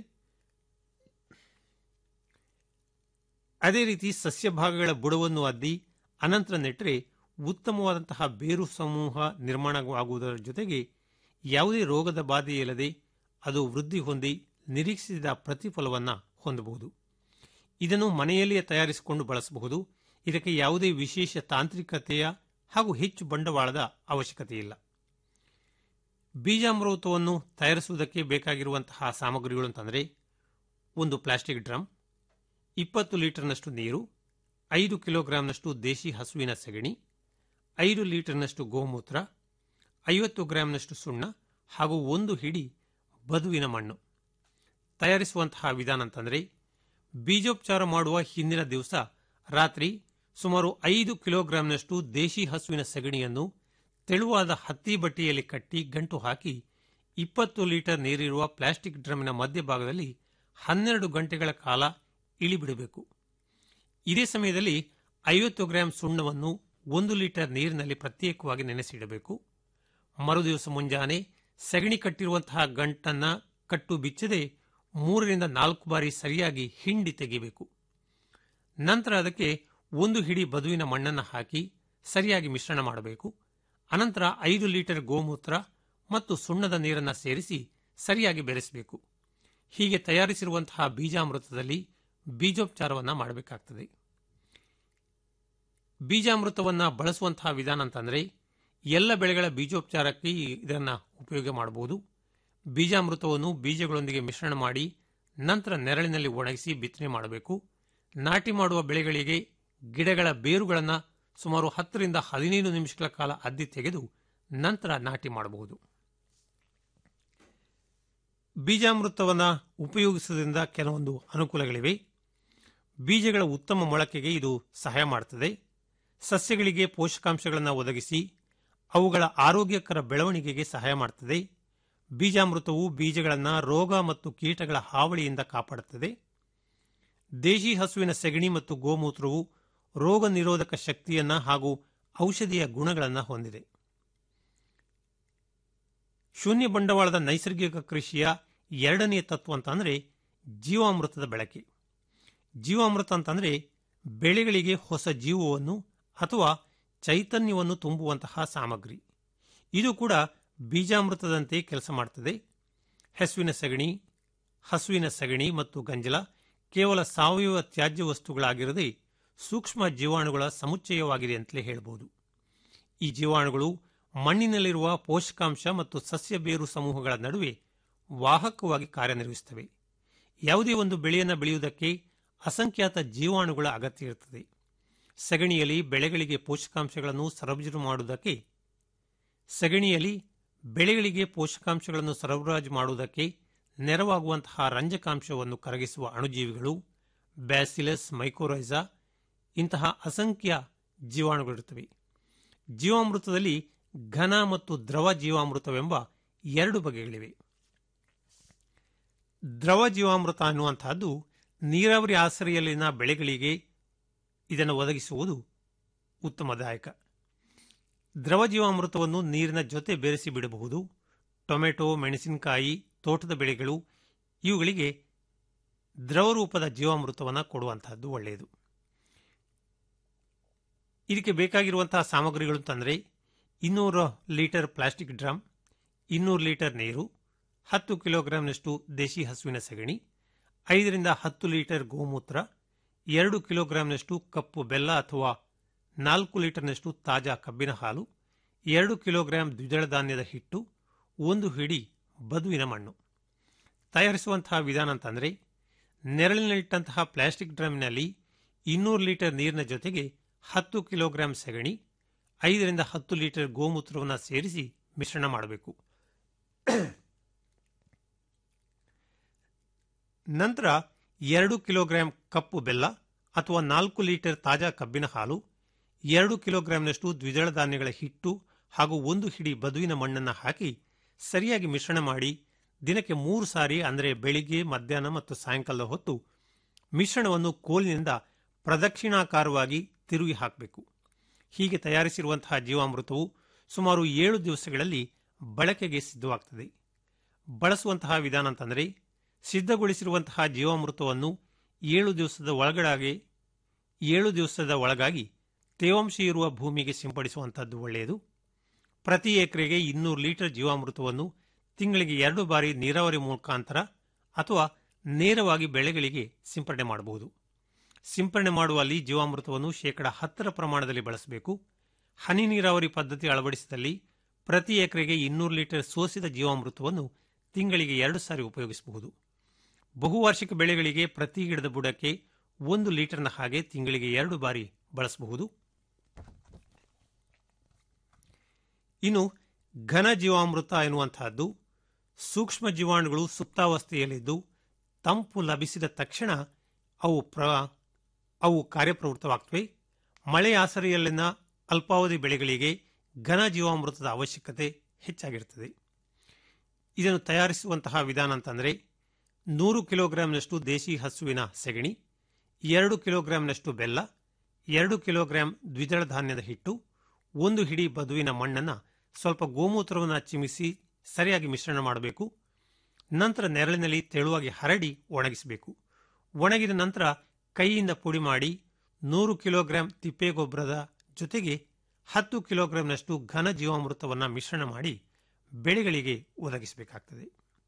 G: ಅದೇ ರೀತಿ ಸಸ್ಯ ಭಾಗಗಳ ಬುಡವನ್ನು ಅದ್ದಿ ಅನಂತರ ನೆಟ್ಟರೆ ಉತ್ತಮವಾದಂತಹ ಬೇರು ಸಮೂಹ ನಿರ್ಮಾಣವಾಗುವುದರ ಜೊತೆಗೆ ಯಾವುದೇ ರೋಗದ ಬಾಧೆ ಇಲ್ಲದೆ ಅದು ವೃದ್ಧಿ ಹೊಂದಿ ನಿರೀಕ್ಷಿಸಿದ ಪ್ರತಿಫಲವನ್ನು ಹೊಂದಬಹುದು ಇದನ್ನು ಮನೆಯಲ್ಲಿಯೇ ತಯಾರಿಸಿಕೊಂಡು ಬಳಸಬಹುದು ಇದಕ್ಕೆ ಯಾವುದೇ ವಿಶೇಷ ತಾಂತ್ರಿಕತೆಯ ಹಾಗೂ ಹೆಚ್ಚು ಬಂಡವಾಳದ ಅವಶ್ಯಕತೆ ಇಲ್ಲ ಬೀಜಾಮೃತವನ್ನು ತಯಾರಿಸುವುದಕ್ಕೆ ಬೇಕಾಗಿರುವಂತಹ ಸಾಮಗ್ರಿಗಳು ಅಂತಂದರೆ ಒಂದು ಪ್ಲಾಸ್ಟಿಕ್ ಡ್ರಮ್ ಇಪ್ಪತ್ತು ಲೀಟರ್ನಷ್ಟು ನೀರು ಐದು ಕಿಲೋಗ್ರಾಂನಷ್ಟು ದೇಶಿ ಹಸುವಿನ ಸಗಣಿ ಐದು ಲೀಟರ್ನಷ್ಟು ಗೋಮೂತ್ರ ಐವತ್ತು ಗ್ರಾಂನಷ್ಟು ಸುಣ್ಣ ಹಾಗೂ ಒಂದು ಹಿಡಿ ಬದುವಿನ ಮಣ್ಣು ತಯಾರಿಸುವಂತಹ ವಿಧಾನ ಅಂತಂದರೆ ಬೀಜೋಪಚಾರ ಮಾಡುವ ಹಿಂದಿನ ದಿವಸ ರಾತ್ರಿ ಸುಮಾರು ಐದು ಕಿಲೋಗ್ರಾಂನಷ್ಟು ದೇಶಿ ಹಸುವಿನ ಸಗಣಿಯನ್ನು ತೆಳುವಾದ ಹತ್ತಿ ಬಟ್ಟೆಯಲ್ಲಿ ಕಟ್ಟಿ ಗಂಟು ಹಾಕಿ ಇಪ್ಪತ್ತು ಲೀಟರ್ ನೀರಿರುವ ಪ್ಲಾಸ್ಟಿಕ್ ಡ್ರಮ್ನ ಮಧ್ಯಭಾಗದಲ್ಲಿ ಹನ್ನೆರಡು ಗಂಟೆಗಳ ಕಾಲ ಇಳಿಬಿಡಬೇಕು ಇದೇ ಸಮಯದಲ್ಲಿ ಐವತ್ತು ಗ್ರಾಂ ಸುಣ್ಣವನ್ನು ಒಂದು ಲೀಟರ್ ನೀರಿನಲ್ಲಿ ಪ್ರತ್ಯೇಕವಾಗಿ ನೆನೆಸಿಡಬೇಕು ಮರುದಿವಸ ಮುಂಜಾನೆ ಸಗಣಿ ಕಟ್ಟಿರುವಂತಹ ಗಂಟನ್ನ ಕಟ್ಟು ಬಿಚ್ಚದೆ ಮೂರರಿಂದ ನಾಲ್ಕು ಬಾರಿ ಸರಿಯಾಗಿ ಹಿಂಡಿ ತೆಗೆಯಬೇಕು ನಂತರ ಅದಕ್ಕೆ ಒಂದು ಹಿಡಿ ಬದುವಿನ ಮಣ್ಣನ್ನು ಹಾಕಿ ಸರಿಯಾಗಿ ಮಿಶ್ರಣ ಮಾಡಬೇಕು ಅನಂತರ ಐದು ಲೀಟರ್ ಗೋಮೂತ್ರ ಮತ್ತು ಸುಣ್ಣದ ನೀರನ್ನು ಸೇರಿಸಿ ಸರಿಯಾಗಿ ಬೆರೆಸಬೇಕು ಹೀಗೆ ತಯಾರಿಸಿರುವಂತಹ ಬೀಜಾಮೃತದಲ್ಲಿ ಬೀಜೋಪಚಾರವನ್ನು ಮಾಡಬೇಕಾಗ್ತದೆ ಬೀಜಾಮೃತವನ್ನು ಬಳಸುವಂತಹ ವಿಧಾನ ಅಂತಂದರೆ ಎಲ್ಲ ಬೆಳೆಗಳ ಬೀಜೋಪಚಾರಕ್ಕೆ ಇದನ್ನು ಉಪಯೋಗ ಮಾಡಬಹುದು ಬೀಜಾಮೃತವನ್ನು ಬೀಜಗಳೊಂದಿಗೆ ಮಿಶ್ರಣ ಮಾಡಿ ನಂತರ ನೆರಳಿನಲ್ಲಿ ಒಣಗಿಸಿ ಬಿತ್ತನೆ ಮಾಡಬೇಕು ನಾಟಿ ಮಾಡುವ ಬೆಳೆಗಳಿಗೆ ಗಿಡಗಳ ಬೇರುಗಳನ್ನು ಸುಮಾರು ಹತ್ತರಿಂದ ಹದಿನೈದು ನಿಮಿಷಗಳ ಕಾಲ ಅದ್ದಿ ತೆಗೆದು ನಂತರ ನಾಟಿ ಮಾಡಬಹುದು ಬೀಜಾಮೃತವನ್ನು ಉಪಯೋಗಿಸುವುದರಿಂದ ಕೆಲವೊಂದು ಅನುಕೂಲಗಳಿವೆ ಬೀಜಗಳ ಉತ್ತಮ ಮೊಳಕೆಗೆ ಇದು ಸಹಾಯ ಮಾಡುತ್ತದೆ ಸಸ್ಯಗಳಿಗೆ ಪೋಷಕಾಂಶಗಳನ್ನು ಒದಗಿಸಿ ಅವುಗಳ ಆರೋಗ್ಯಕರ ಬೆಳವಣಿಗೆಗೆ ಸಹಾಯ ಮಾಡುತ್ತದೆ ಬೀಜಾಮೃತವು ಬೀಜಗಳನ್ನು ರೋಗ ಮತ್ತು ಕೀಟಗಳ ಹಾವಳಿಯಿಂದ ಕಾಪಾಡುತ್ತದೆ ದೇಶಿ ಹಸುವಿನ ಸೆಗಣಿ ಮತ್ತು ಗೋಮೂತ್ರವು ರೋಗ ನಿರೋಧಕ ಶಕ್ತಿಯನ್ನ ಹಾಗೂ ಔಷಧಿಯ ಗುಣಗಳನ್ನು ಹೊಂದಿದೆ ಶೂನ್ಯ ಬಂಡವಾಳದ ನೈಸರ್ಗಿಕ ಕೃಷಿಯ ಎರಡನೇ ತತ್ವ ಅಂತಂದರೆ ಜೀವಾಮೃತದ ಬಳಕೆ ಜೀವಾಮೃತ ಅಂತಂದ್ರೆ ಬೆಳೆಗಳಿಗೆ ಹೊಸ ಜೀವವನ್ನು ಅಥವಾ ಚೈತನ್ಯವನ್ನು ತುಂಬುವಂತಹ ಸಾಮಗ್ರಿ ಇದು ಕೂಡ ಬೀಜಾಮೃತದಂತೆ ಕೆಲಸ ಮಾಡುತ್ತದೆ ಹೆಸುವಿನ ಸಗಣಿ ಹಸುವಿನ ಸಗಣಿ ಮತ್ತು ಗಂಜಲ ಕೇವಲ ಸಾವಯವ ತ್ಯಾಜ್ಯ ವಸ್ತುಗಳಾಗಿರದೆ ಸೂಕ್ಷ್ಮ ಜೀವಾಣುಗಳ ಸಮುಚ್ಚಯವಾಗಿದೆ ಅಂತಲೇ ಹೇಳಬಹುದು ಈ ಜೀವಾಣುಗಳು ಮಣ್ಣಿನಲ್ಲಿರುವ ಪೋಷಕಾಂಶ ಮತ್ತು ಸಸ್ಯ ಬೇರು ಸಮೂಹಗಳ ನಡುವೆ ವಾಹಕವಾಗಿ ಕಾರ್ಯನಿರ್ವಹಿಸುತ್ತವೆ ಯಾವುದೇ ಒಂದು ಬೆಳೆಯನ್ನು ಬೆಳೆಯುವುದಕ್ಕೆ ಅಸಂಖ್ಯಾತ ಜೀವಾಣುಗಳ ಅಗತ್ಯ ಇರುತ್ತದೆ ಸಗಣಿಯಲ್ಲಿ ಬೆಳೆಗಳಿಗೆ ಪೋಷಕಾಂಶಗಳನ್ನು ಸರಬರಾಜು ಮಾಡುವುದಕ್ಕೆ ಸಗಣಿಯಲ್ಲಿ ಬೆಳೆಗಳಿಗೆ ಪೋಷಕಾಂಶಗಳನ್ನು ಸರಬರಾಜು ಮಾಡುವುದಕ್ಕೆ ನೆರವಾಗುವಂತಹ ರಂಜಕಾಂಶವನ್ನು ಕರಗಿಸುವ ಅಣುಜೀವಿಗಳು ಬ್ಯಾಸಿಲಸ್ ಮೈಕೋರೈಸಾ ಇಂತಹ ಅಸಂಖ್ಯ ಜೀವಾಣುಗಳಿರುತ್ತವೆ ಜೀವಾಮೃತದಲ್ಲಿ ಘನ ಮತ್ತು ದ್ರವ ಜೀವಾಮೃತವೆಂಬ ಎರಡು ಬಗೆಗಳಿವೆ ದ್ರವ ಜೀವಾಮೃತ ಅನ್ನುವಂತಹದ್ದು ನೀರಾವರಿ ಆಸರೆಯಲ್ಲಿನ ಬೆಳೆಗಳಿಗೆ ಇದನ್ನು ಒದಗಿಸುವುದು ಉತ್ತಮದಾಯಕ ದ್ರವ ಜೀವಾಮೃತವನ್ನು ನೀರಿನ ಜೊತೆ ಬೆರೆಸಿ ಬಿಡಬಹುದು ಟೊಮೆಟೊ ಮೆಣಸಿನಕಾಯಿ ತೋಟದ ಬೆಳೆಗಳು ಇವುಗಳಿಗೆ ದ್ರವ ರೂಪದ ಜೀವಾಮೃತವನ್ನು ಕೊಡುವಂತಹದ್ದು ಒಳ್ಳೆಯದು ಇದಕ್ಕೆ ಬೇಕಾಗಿರುವಂತಹ ಸಾಮಗ್ರಿಗಳು ಅಂತಂದರೆ ಇನ್ನೂರು ಲೀಟರ್ ಪ್ಲಾಸ್ಟಿಕ್ ಡ್ರಮ್ ಇನ್ನೂರು ಲೀಟರ್ ನೀರು ಹತ್ತು ಕಿಲೋಗ್ರಾಂನಷ್ಟು ದೇಶಿ ಹಸುವಿನ ಸಗಣಿ ಐದರಿಂದ ಹತ್ತು ಲೀಟರ್ ಗೋಮೂತ್ರ ಎರಡು ಕಿಲೋಗ್ರಾಂನಷ್ಟು ಕಪ್ಪು ಬೆಲ್ಲ ಅಥವಾ ನಾಲ್ಕು ಲೀಟರ್ನಷ್ಟು ತಾಜಾ ಕಬ್ಬಿನ ಹಾಲು ಎರಡು ಕಿಲೋಗ್ರಾಂ ದ್ವಿದಳ ಧಾನ್ಯದ ಹಿಟ್ಟು ಒಂದು ಹಿಡಿ ಬದುವಿನ ಮಣ್ಣು ತಯಾರಿಸುವಂತಹ ವಿಧಾನ ಅಂತಂದರೆ ನೆರಳಿನಲ್ಲಿಟ್ಟಂತಹ ಪ್ಲಾಸ್ಟಿಕ್ ಡ್ರಮ್ನಲ್ಲಿ ಇನ್ನೂರು ಲೀಟರ್ ನೀರಿನ ಜೊತೆಗೆ ಹತ್ತು ಕಿಲೋಗ್ರಾಂ ಸಗಣಿ ಐದರಿಂದ ಹತ್ತು ಲೀಟರ್ ಗೋಮೂತ್ರವನ್ನು ಸೇರಿಸಿ ಮಿಶ್ರಣ ಮಾಡಬೇಕು ನಂತರ ಎರಡು ಕಿಲೋಗ್ರಾಂ ಕಪ್ಪು ಬೆಲ್ಲ ಅಥವಾ ನಾಲ್ಕು ಲೀಟರ್ ತಾಜಾ ಕಬ್ಬಿನ ಹಾಲು ಎರಡು ಕಿಲೋಗ್ರಾಂನಷ್ಟು ದ್ವಿದಳ ಧಾನ್ಯಗಳ ಹಿಟ್ಟು ಹಾಗೂ ಒಂದು ಹಿಡಿ ಬದುವಿನ ಮಣ್ಣನ್ನು ಹಾಕಿ ಸರಿಯಾಗಿ ಮಿಶ್ರಣ ಮಾಡಿ ದಿನಕ್ಕೆ ಮೂರು ಸಾರಿ ಅಂದರೆ ಬೆಳಿಗ್ಗೆ ಮಧ್ಯಾಹ್ನ ಮತ್ತು ಸಾಯಂಕಾಲದ ಹೊತ್ತು ಮಿಶ್ರಣವನ್ನು ಕೋಲಿನಿಂದ ಪ್ರದಕ್ಷಿಣಾಕಾರವಾಗಿ ತಿರುಗಿ ಹಾಕಬೇಕು ಹೀಗೆ ತಯಾರಿಸಿರುವಂತಹ ಜೀವಾಮೃತವು ಸುಮಾರು ಏಳು ದಿವಸಗಳಲ್ಲಿ ಬಳಕೆಗೆ ಸಿದ್ಧವಾಗ್ತದೆ ಬಳಸುವಂತಹ ವಿಧಾನ ಅಂತಂದರೆ ಸಿದ್ಧಗೊಳಿಸಿರುವಂತಹ ಜೀವಾಮೃತವನ್ನು ಏಳು ದಿವಸದ ಒಳಗಡಾಗಿ ಏಳು ದಿವಸದ ಒಳಗಾಗಿ ತೇವಾಂಶ ಇರುವ ಭೂಮಿಗೆ ಸಿಂಪಡಿಸುವಂತಹದ್ದು ಒಳ್ಳೆಯದು ಪ್ರತಿ ಎಕರೆಗೆ ಇನ್ನೂರು ಲೀಟರ್ ಜೀವಾಮೃತವನ್ನು ತಿಂಗಳಿಗೆ ಎರಡು ಬಾರಿ ನೀರಾವರಿ ಮುಖಾಂತರ ಅಥವಾ ನೇರವಾಗಿ ಬೆಳೆಗಳಿಗೆ ಸಿಂಪಡಣೆ ಮಾಡಬಹುದು ಸಿಂಪಡಣೆ ಮಾಡುವಲ್ಲಿ ಜೀವಾಮೃತವನ್ನು ಶೇಕಡ ಹತ್ತರ ಪ್ರಮಾಣದಲ್ಲಿ ಬಳಸಬೇಕು ಹನಿ ನೀರಾವರಿ ಪದ್ಧತಿ ಅಳವಡಿಸಿದಲ್ಲಿ ಪ್ರತಿ ಎಕರೆಗೆ ಇನ್ನೂರು ಲೀಟರ್ ಸೋಸಿದ ಜೀವಾಮೃತವನ್ನು ತಿಂಗಳಿಗೆ ಎರಡು ಸಾರಿ ಉಪಯೋಗಿಸಬಹುದು ಬಹುವಾರ್ಷಿಕ ಬೆಳೆಗಳಿಗೆ ಪ್ರತಿ ಗಿಡದ ಬುಡಕ್ಕೆ ಒಂದು ಲೀಟರ್ನ ಹಾಗೆ ತಿಂಗಳಿಗೆ ಎರಡು ಬಾರಿ ಬಳಸಬಹುದು ಇನ್ನು ಘನ ಜೀವಾಮೃತ ಎನ್ನುವಂತಹದ್ದು ಸೂಕ್ಷ್ಮ ಜೀವಾಣುಗಳು ಸುಪ್ತಾವಸ್ಥೆಯಲ್ಲಿದ್ದು ತಂಪು ಲಭಿಸಿದ ತಕ್ಷಣ ಅವು ಪ್ರ ಅವು ಕಾರ್ಯಪ್ರವೃತ್ತವಾಗ್ತವೆ ಮಳೆ ಆಸರೆಯಲ್ಲಿನ ಅಲ್ಪಾವಧಿ ಬೆಳೆಗಳಿಗೆ ಘನ ಜೀವಾಮೃತದ ಅವಶ್ಯಕತೆ ಹೆಚ್ಚಾಗಿರುತ್ತದೆ ಇದನ್ನು ತಯಾರಿಸುವಂತಹ ವಿಧಾನ ಅಂತಂದರೆ ನೂರು ಕಿಲೋಗ್ರಾಂನಷ್ಟು ದೇಶಿ ಹಸುವಿನ ಸೆಗಣಿ ಎರಡು ಕಿಲೋಗ್ರಾಂನಷ್ಟು ಬೆಲ್ಲ ಎರಡು ಕಿಲೋಗ್ರಾಂ ದ್ವಿದಳ ಧಾನ್ಯದ ಹಿಟ್ಟು ಒಂದು ಹಿಡಿ ಬದುವಿನ ಮಣ್ಣನ್ನು ಸ್ವಲ್ಪ ಗೋಮೂತ್ರವನ್ನು ಚಿಮಿಸಿ ಸರಿಯಾಗಿ ಮಿಶ್ರಣ ಮಾಡಬೇಕು ನಂತರ ನೆರಳಿನಲ್ಲಿ ತೆಳುವಾಗಿ ಹರಡಿ ಒಣಗಿಸಬೇಕು ಒಣಗಿದ ನಂತರ ಕೈಯಿಂದ ಪುಡಿ ಮಾಡಿ ನೂರು ಕಿಲೋಗ್ರಾಂ ತಿಪ್ಪೆಗೊಬ್ಬರದ ಜೊತೆಗೆ ಹತ್ತು ಕಿಲೋಗ್ರಾಂನಷ್ಟು ಘನ ಜೀವಾಮೃತವನ್ನು ಮಿಶ್ರಣ ಮಾಡಿ ಬೆಳೆಗಳಿಗೆ ಒದಗಿಸಬೇಕಾಗ್ತದೆ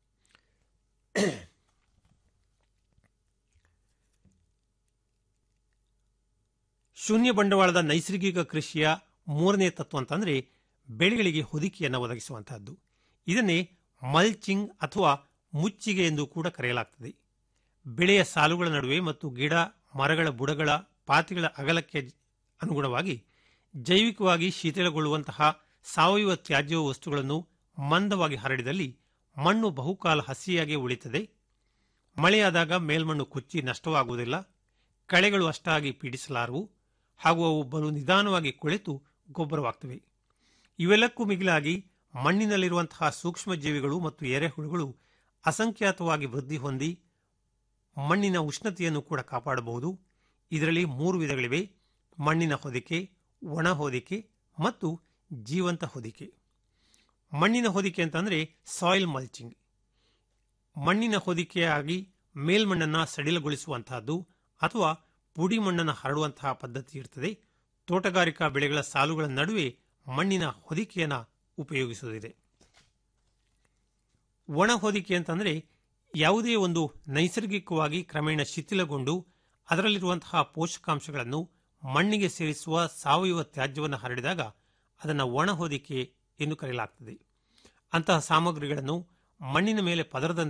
G: ಶೂನ್ಯ ಬಂಡವಾಳದ ನೈಸರ್ಗಿಕ ಕೃಷಿಯ ಮೂರನೇ ತತ್ವ ಅಂತಂದ್ರೆ ಬೆಳೆಗಳಿಗೆ ಹೊದಿಕೆಯನ್ನು ಒದಗಿಸುವಂತಹದ್ದು ಇದನ್ನೇ ಮಲ್ಚಿಂಗ್ ಅಥವಾ ಮುಚ್ಚಿಗೆ ಎಂದು ಕೂಡ ಕರೆಯಲಾಗ್ತದೆ ಬೆಳೆಯ ಸಾಲುಗಳ ನಡುವೆ ಮತ್ತು ಗಿಡ ಮರಗಳ ಬುಡಗಳ ಪಾತಿಗಳ ಅಗಲಕ್ಕೆ ಅನುಗುಣವಾಗಿ ಜೈವಿಕವಾಗಿ ಶಿಥಿಲಗೊಳ್ಳುವಂತಹ ಸಾವಯವ ತ್ಯಾಜ್ಯ ವಸ್ತುಗಳನ್ನು ಮಂದವಾಗಿ ಹರಡಿದಲ್ಲಿ ಮಣ್ಣು ಬಹುಕಾಲ ಹಸಿಯಾಗಿ ಉಳಿತದೆ ಮಳೆಯಾದಾಗ ಮೇಲ್ಮಣ್ಣು ಕುಚ್ಚಿ ನಷ್ಟವಾಗುವುದಿಲ್ಲ ಕಳೆಗಳು ಅಷ್ಟಾಗಿ ಪೀಡಿಸಲಾರವು ಹಾಗೂ ಅವು ಬಲು ನಿಧಾನವಾಗಿ ಕೊಳೆತು ಗೊಬ್ಬರವಾಗ್ತವೆ ಇವೆಲ್ಲಕ್ಕೂ ಮಿಗಿಲಾಗಿ ಮಣ್ಣಿನಲ್ಲಿರುವಂತಹ ಸೂಕ್ಷ್ಮ ಜೀವಿಗಳು ಮತ್ತು ಎರೆಹುಳುಗಳು ಅಸಂಖ್ಯಾತವಾಗಿ ವೃದ್ಧಿ ಹೊಂದಿ ಮಣ್ಣಿನ ಉಷ್ಣತೆಯನ್ನು ಕೂಡ ಕಾಪಾಡಬಹುದು ಇದರಲ್ಲಿ ಮೂರು ವಿಧಗಳಿವೆ ಮಣ್ಣಿನ ಹೊದಿಕೆ ಒಣ ಹೊದಿಕೆ ಮತ್ತು ಜೀವಂತ ಹೊದಿಕೆ ಮಣ್ಣಿನ ಹೊದಿಕೆ ಅಂತಂದರೆ ಸಾಯಿಲ್ ಮಲ್ಚಿಂಗ್ ಮಣ್ಣಿನ ಹೊದಿಕೆಯಾಗಿ ಮೇಲ್ಮಣ್ಣನ್ನು ಸಡಿಲಗೊಳಿಸುವಂತಹದ್ದು ಅಥವಾ ಪುಡಿ ಮಣ್ಣನ್ನು ಹರಡುವಂತಹ ಪದ್ಧತಿ ಇರ್ತದೆ ತೋಟಗಾರಿಕಾ ಬೆಳೆಗಳ ಸಾಲುಗಳ ನಡುವೆ ಮಣ್ಣಿನ ಹೊದಿಕೆಯನ್ನು ಉಪಯೋಗಿಸುವುದಿದೆ ಒಣ ಹೊದಿಕೆ ಅಂತಂದರೆ ಯಾವುದೇ ಒಂದು ನೈಸರ್ಗಿಕವಾಗಿ ಕ್ರಮೇಣ ಶಿಥಿಲಗೊಂಡು ಅದರಲ್ಲಿರುವಂತಹ ಪೋಷಕಾಂಶಗಳನ್ನು ಮಣ್ಣಿಗೆ ಸೇರಿಸುವ ಸಾವಯವ ತ್ಯಾಜ್ಯವನ್ನು ಹರಡಿದಾಗ ಅದನ್ನು ಒಣ ಹೊದಿಕೆ ಎಂದು ಕರೆಯಲಾಗ್ತದೆ ಅಂತಹ ಸಾಮಗ್ರಿಗಳನ್ನು ಮಣ್ಣಿನ ಮೇಲೆ ಪದರದಂತೆ